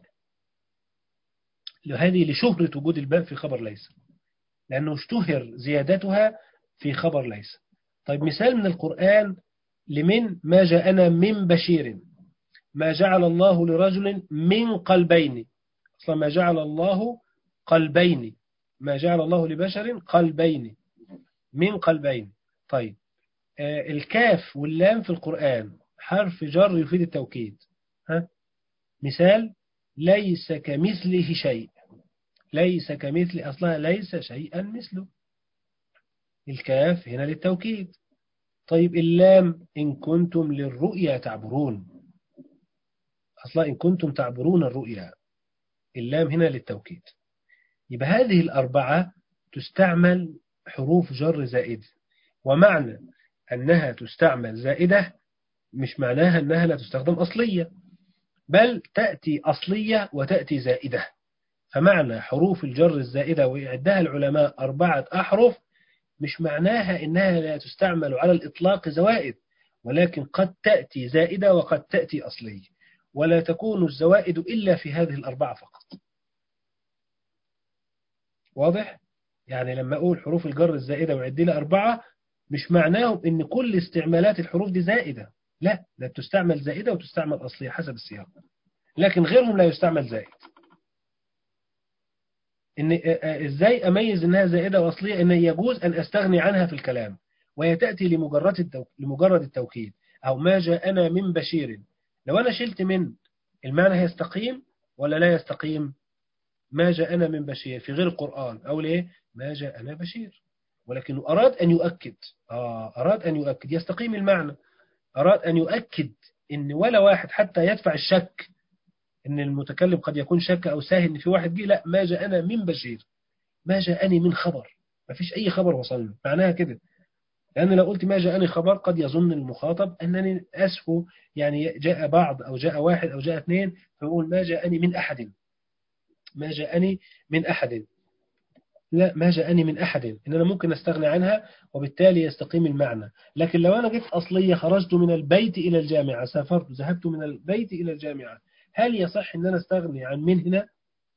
هذه لشهرة وجود الباء في خبر ليس لأنه اشتهر زيادتها في خبر ليس طيب مثال من القرآن لمن ما جاءنا من بشير ما جعل الله لرجل من قلبين أصلا ما جعل الله قلبين ما جعل الله لبشر قلبين من قلبين طيب آه الكاف واللام في القرآن حرف جر يفيد التوكيد ها مثال ليس كمثله شيء ليس كمثل أصلها ليس شيئا مثله الكاف هنا للتوكيد طيب اللام إن كنتم للرؤيا تعبرون أصلا إن كنتم تعبرون الرؤيا اللام هنا للتوكيد يبقى هذه الأربعة تستعمل حروف جر زائد ومعنى أنها تستعمل زائدة مش معناها أنها لا تستخدم أصلية بل تأتي أصلية وتأتي زائدة فمعنى حروف الجر الزائدة ويعدها العلماء أربعة أحرف مش معناها إنها لا تستعمل على الإطلاق زوائد ولكن قد تأتي زائدة وقد تأتي أصلية ولا تكون الزوائد إلا في هذه الأربعة فقط واضح؟ يعني لما أقول حروف الجر الزائدة وعدي لي أربعة مش معناه إن كل استعمالات الحروف دي زائدة لا ده تستعمل زائدة وتستعمل أصلية حسب السياق لكن غيرهم لا يستعمل زائد إن إزاي أميز إنها زائدة وأصلية إن يجوز أن أستغني عنها في الكلام وهي تأتي لمجرد التو... لمجرد التوكيد أو ما جاءنا من بشير لو أنا شلت من المعنى يستقيم ولا لا يستقيم ما جاءنا من بشير في غير القرآن أو ليه ما جاءنا بشير ولكنه أراد أن يؤكد آه أراد أن يؤكد يستقيم المعنى أراد أن يؤكد إن ولا واحد حتى يدفع الشك إن المتكلم قد يكون شك أو ساهل إن في واحد جه لا ما جاءنا من بشير ما جاءني من خبر ما فيش أي خبر وصلنا معناها كده لأن لو قلت ما جاءني خبر قد يظن المخاطب أنني أسفو يعني جاء بعض أو جاء واحد أو جاء اثنين فيقول ما جاءني من أحد ما جاءني من أحد لا ما جاءني من أحد إن أنا ممكن أستغني عنها وبالتالي يستقيم المعنى لكن لو أنا جيت أصلية خرجت من البيت إلى الجامعة سافرت ذهبت من البيت إلى الجامعة هل يصح أن أنا أستغني عن من هنا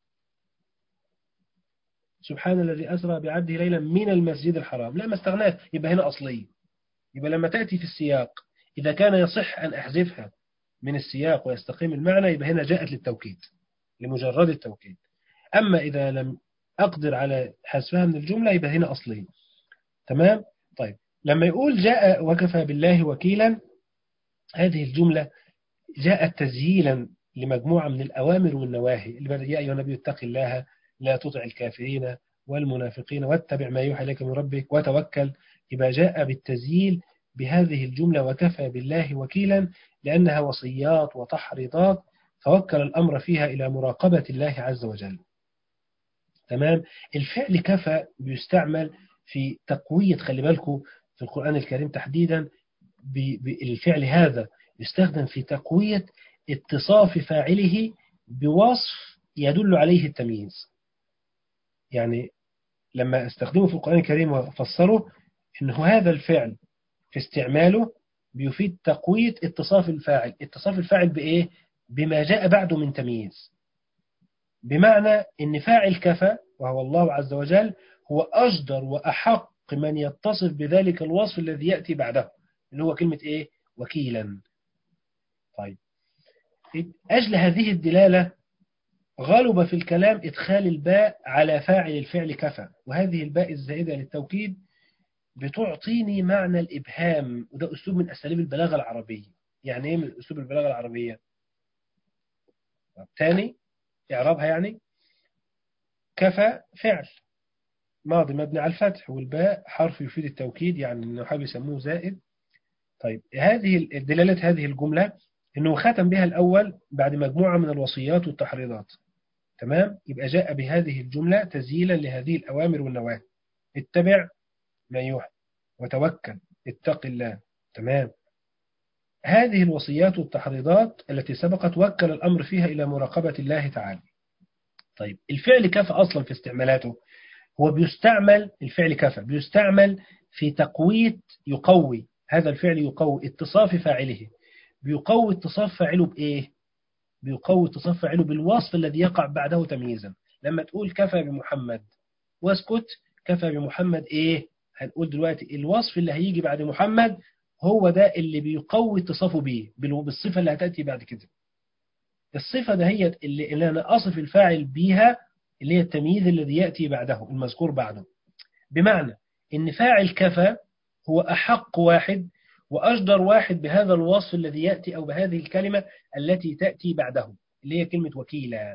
سبحان الذي أسرى بعبده ليلا من المسجد الحرام لا ما استغنات يبقى هنا أصلية يبقى لما تأتي في السياق إذا كان يصح أن أحذفها من السياق ويستقيم المعنى يبقى هنا جاءت للتوكيد لمجرد التوكيد أما إذا لم أقدر على حذفها من الجملة يبقى هنا أصلية تمام طيب لما يقول جاء وكفى بالله وكيلا هذه الجملة جاءت تسجيلا لمجموعة من الأوامر والنواهي اللي يا أيها النبي اتق الله لا تطع الكافرين والمنافقين واتبع ما يوحى إليك من ربك وتوكل يبقى جاء بالتزييل بهذه الجملة وكفى بالله وكيلا لأنها وصيات وتحريضات فوكل الأمر فيها إلى مراقبة الله عز وجل تمام الفعل كفى بيستعمل في تقوية خلي بالكم في القرآن الكريم تحديدا بالفعل هذا يستخدم في تقوية اتصاف فاعله بوصف يدل عليه التمييز يعني لما استخدمه في القرآن الكريم وفسره أنه هذا الفعل في استعماله بيفيد تقوية اتصاف الفاعل اتصاف الفاعل بإيه؟ بما جاء بعده من تمييز بمعنى أن فاعل كفى وهو الله عز وجل هو أجدر وأحق من يتصف بذلك الوصف الذي يأتي بعده اللي هو كلمة إيه؟ وكيلا طيب أجل هذه الدلالة غلب في الكلام إدخال الباء على فاعل الفعل كفى وهذه الباء الزائدة للتوكيد بتعطيني معنى الإبهام وده أسلوب من أساليب البلاغة العربية يعني إيه من أسلوب البلاغة العربية تاني إعرابها يعني كفى فعل ماضي مبني على الفتح والباء حرف يفيد التوكيد يعني النحاة يسموه زائد طيب هذه دلالة هذه الجملة إنه ختم بها الأول بعد مجموعة من الوصيات والتحريضات تمام يبقى جاء بهذه الجملة تزييلا لهذه الأوامر والنواهي اتبع ما يوحى وتوكل اتق الله تمام هذه الوصيات والتحريضات التي سبقت وكل الأمر فيها إلى مراقبة الله تعالى طيب الفعل كفى أصلا في استعمالاته هو بيستعمل الفعل كفى بيستعمل في تقوية يقوي هذا الفعل يقوي اتصاف فاعله بيقوي اتصاف فاعله بإيه؟ بيقوي اتصاف فاعله بالوصف الذي يقع بعده تمييزا لما تقول كفى بمحمد واسكت كفى بمحمد إيه؟ هنقول دلوقتي الوصف اللي هيجي بعد محمد هو ده اللي بيقوي اتصافه بيه بالصفة اللي هتأتي بعد كده الصفة ده هي اللي, اللي أنا أصف الفاعل بيها اللي هي التمييز الذي يأتي بعده المذكور بعده بمعنى إن فاعل كفى هو أحق واحد وأجدر واحد بهذا الوصف الذي يأتي أو بهذه الكلمة التي تأتي بعده اللي هي كلمة وكيلا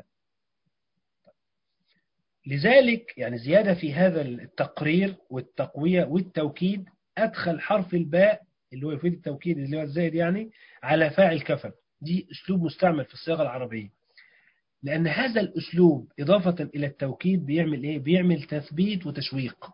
لذلك يعني زيادة في هذا التقرير والتقوية والتوكيد أدخل حرف الباء اللي هو يفيد التوكيد اللي هو الزائد يعني على فاعل كفى دي أسلوب مستعمل في الصياغة العربية لأن هذا الأسلوب إضافة إلى التوكيد بيعمل إيه؟ بيعمل تثبيت وتشويق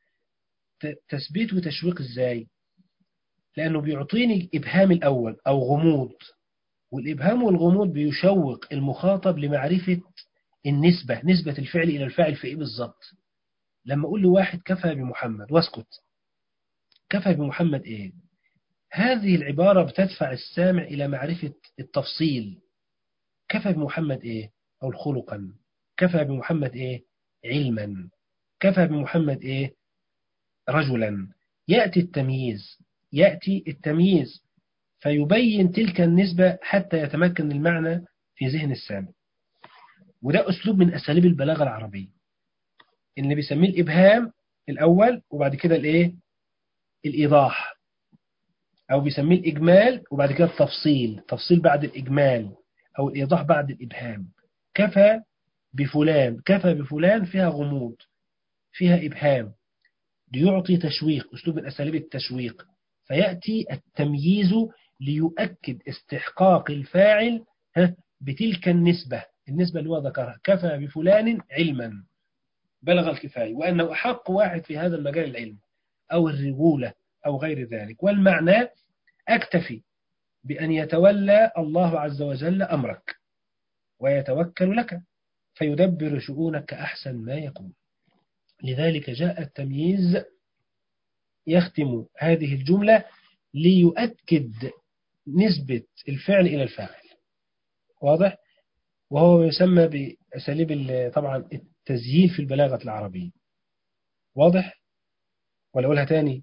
تثبيت وتشويق إزاي؟ لأنه بيعطيني إبهام الأول أو غموض والإبهام والغموض بيشوق المخاطب لمعرفة النسبة نسبة الفعل إلى الفاعل في إيه بالظبط لما أقول له واحد كفى بمحمد واسكت كفى بمحمد إيه هذه العبارة بتدفع السامع إلى معرفة التفصيل كفى بمحمد إيه أو خلقا كفى بمحمد إيه علما كفى بمحمد إيه رجلا يأتي التمييز يأتي التمييز فيبين تلك النسبة حتى يتمكن المعنى في ذهن السامع وده أسلوب من أساليب البلاغة العربية اللي بيسميه الإبهام الأول وبعد كده الإيه الإيضاح أو بيسميه الإجمال وبعد كده التفصيل تفصيل بعد الإجمال أو الإيضاح بعد الإبهام كفى بفلان كفى بفلان فيها غموض فيها إبهام ليعطي تشويق أسلوب من أساليب التشويق فيأتي التمييز ليؤكد استحقاق الفاعل بتلك النسبة النسبة اللي هو ذكرها كفى بفلان علما بلغ الكفاية وأنه أحق واحد في هذا المجال العلم أو الرجولة أو غير ذلك والمعنى أكتفي بأن يتولى الله عز وجل أمرك ويتوكل لك فيدبر شؤونك أحسن ما يكون لذلك جاء التمييز يختم هذه الجملة ليؤكد نسبة الفعل إلى الفاعل واضح؟ وهو يسمى بأساليب طبعا التسجيل في البلاغة العربية واضح؟ ولا أقولها تاني؟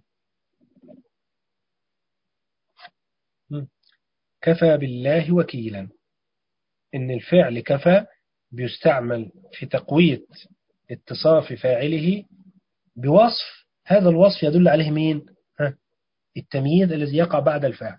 كفى بالله وكيلا إن الفعل كفى بيستعمل في تقوية اتصاف فاعله بوصف هذا الوصف يدل عليه مين ها؟ التمييز الذي يقع بعد الفاعل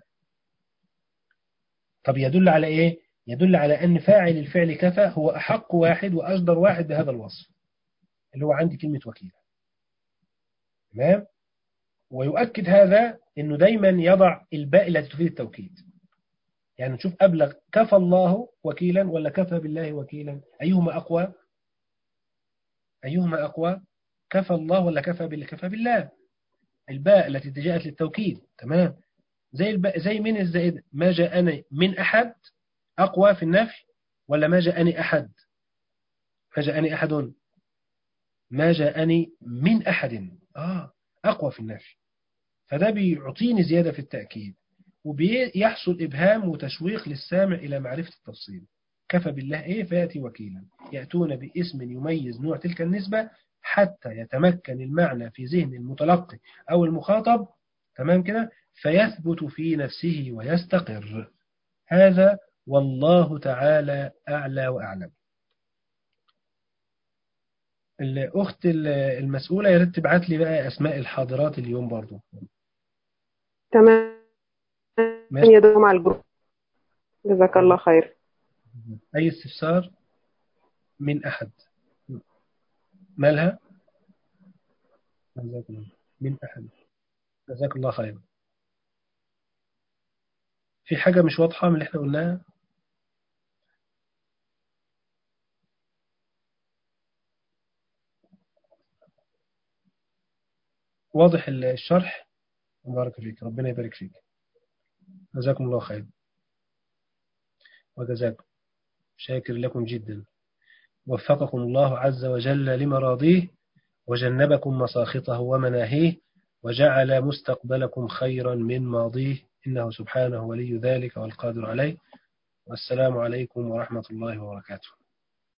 طب يدل على إيه يدل على أن فاعل الفعل كفى هو أحق واحد وأجدر واحد بهذا الوصف اللي هو عندي كلمة وكيل تمام ويؤكد هذا أنه دايما يضع الباء التي تفيد التوكيد يعني نشوف أبلغ كفى الله وكيلا ولا كفى بالله وكيلا أيهما أقوى أيهما أقوى كفى الله ولا كفى بالله كفى بالله الباء التي جاءت للتوكيد تمام زي الباء زي من الزائد ما جاءني من أحد أقوى في النفي ولا ما جاءني أحد ما جاءني أحد ما جاءني من أحد آه أقوى في النفي فده بيعطيني زيادة في التأكيد وبيحصل إبهام وتشويق للسامع إلى معرفة التفصيل كفى بالله إيه فيأتي وكيلا يأتون باسم يميز نوع تلك النسبة حتى يتمكن المعنى في ذهن المتلقي أو المخاطب تمام كده فيثبت في نفسه ويستقر هذا والله تعالى أعلى وأعلم الأخت المسؤولة يا ريت تبعت لي بقى أسماء الحاضرات اليوم برضو تمام ماشي. يا دوم على الجروب جزاك الله خير أي استفسار من أحد مالها جزاك الله من أحد جزاك الله خير في حاجة مش واضحة من اللي احنا قلناها واضح الشرح بارك فيك ربنا يبارك فيك جزاكم الله خير وجزاكم شاكر لكم جدا وفقكم الله عز وجل لمراضيه وجنبكم مساخطه ومناهيه وجعل مستقبلكم خيرا من ماضيه إنه سبحانه ولي ذلك والقادر عليه والسلام عليكم ورحمة الله وبركاته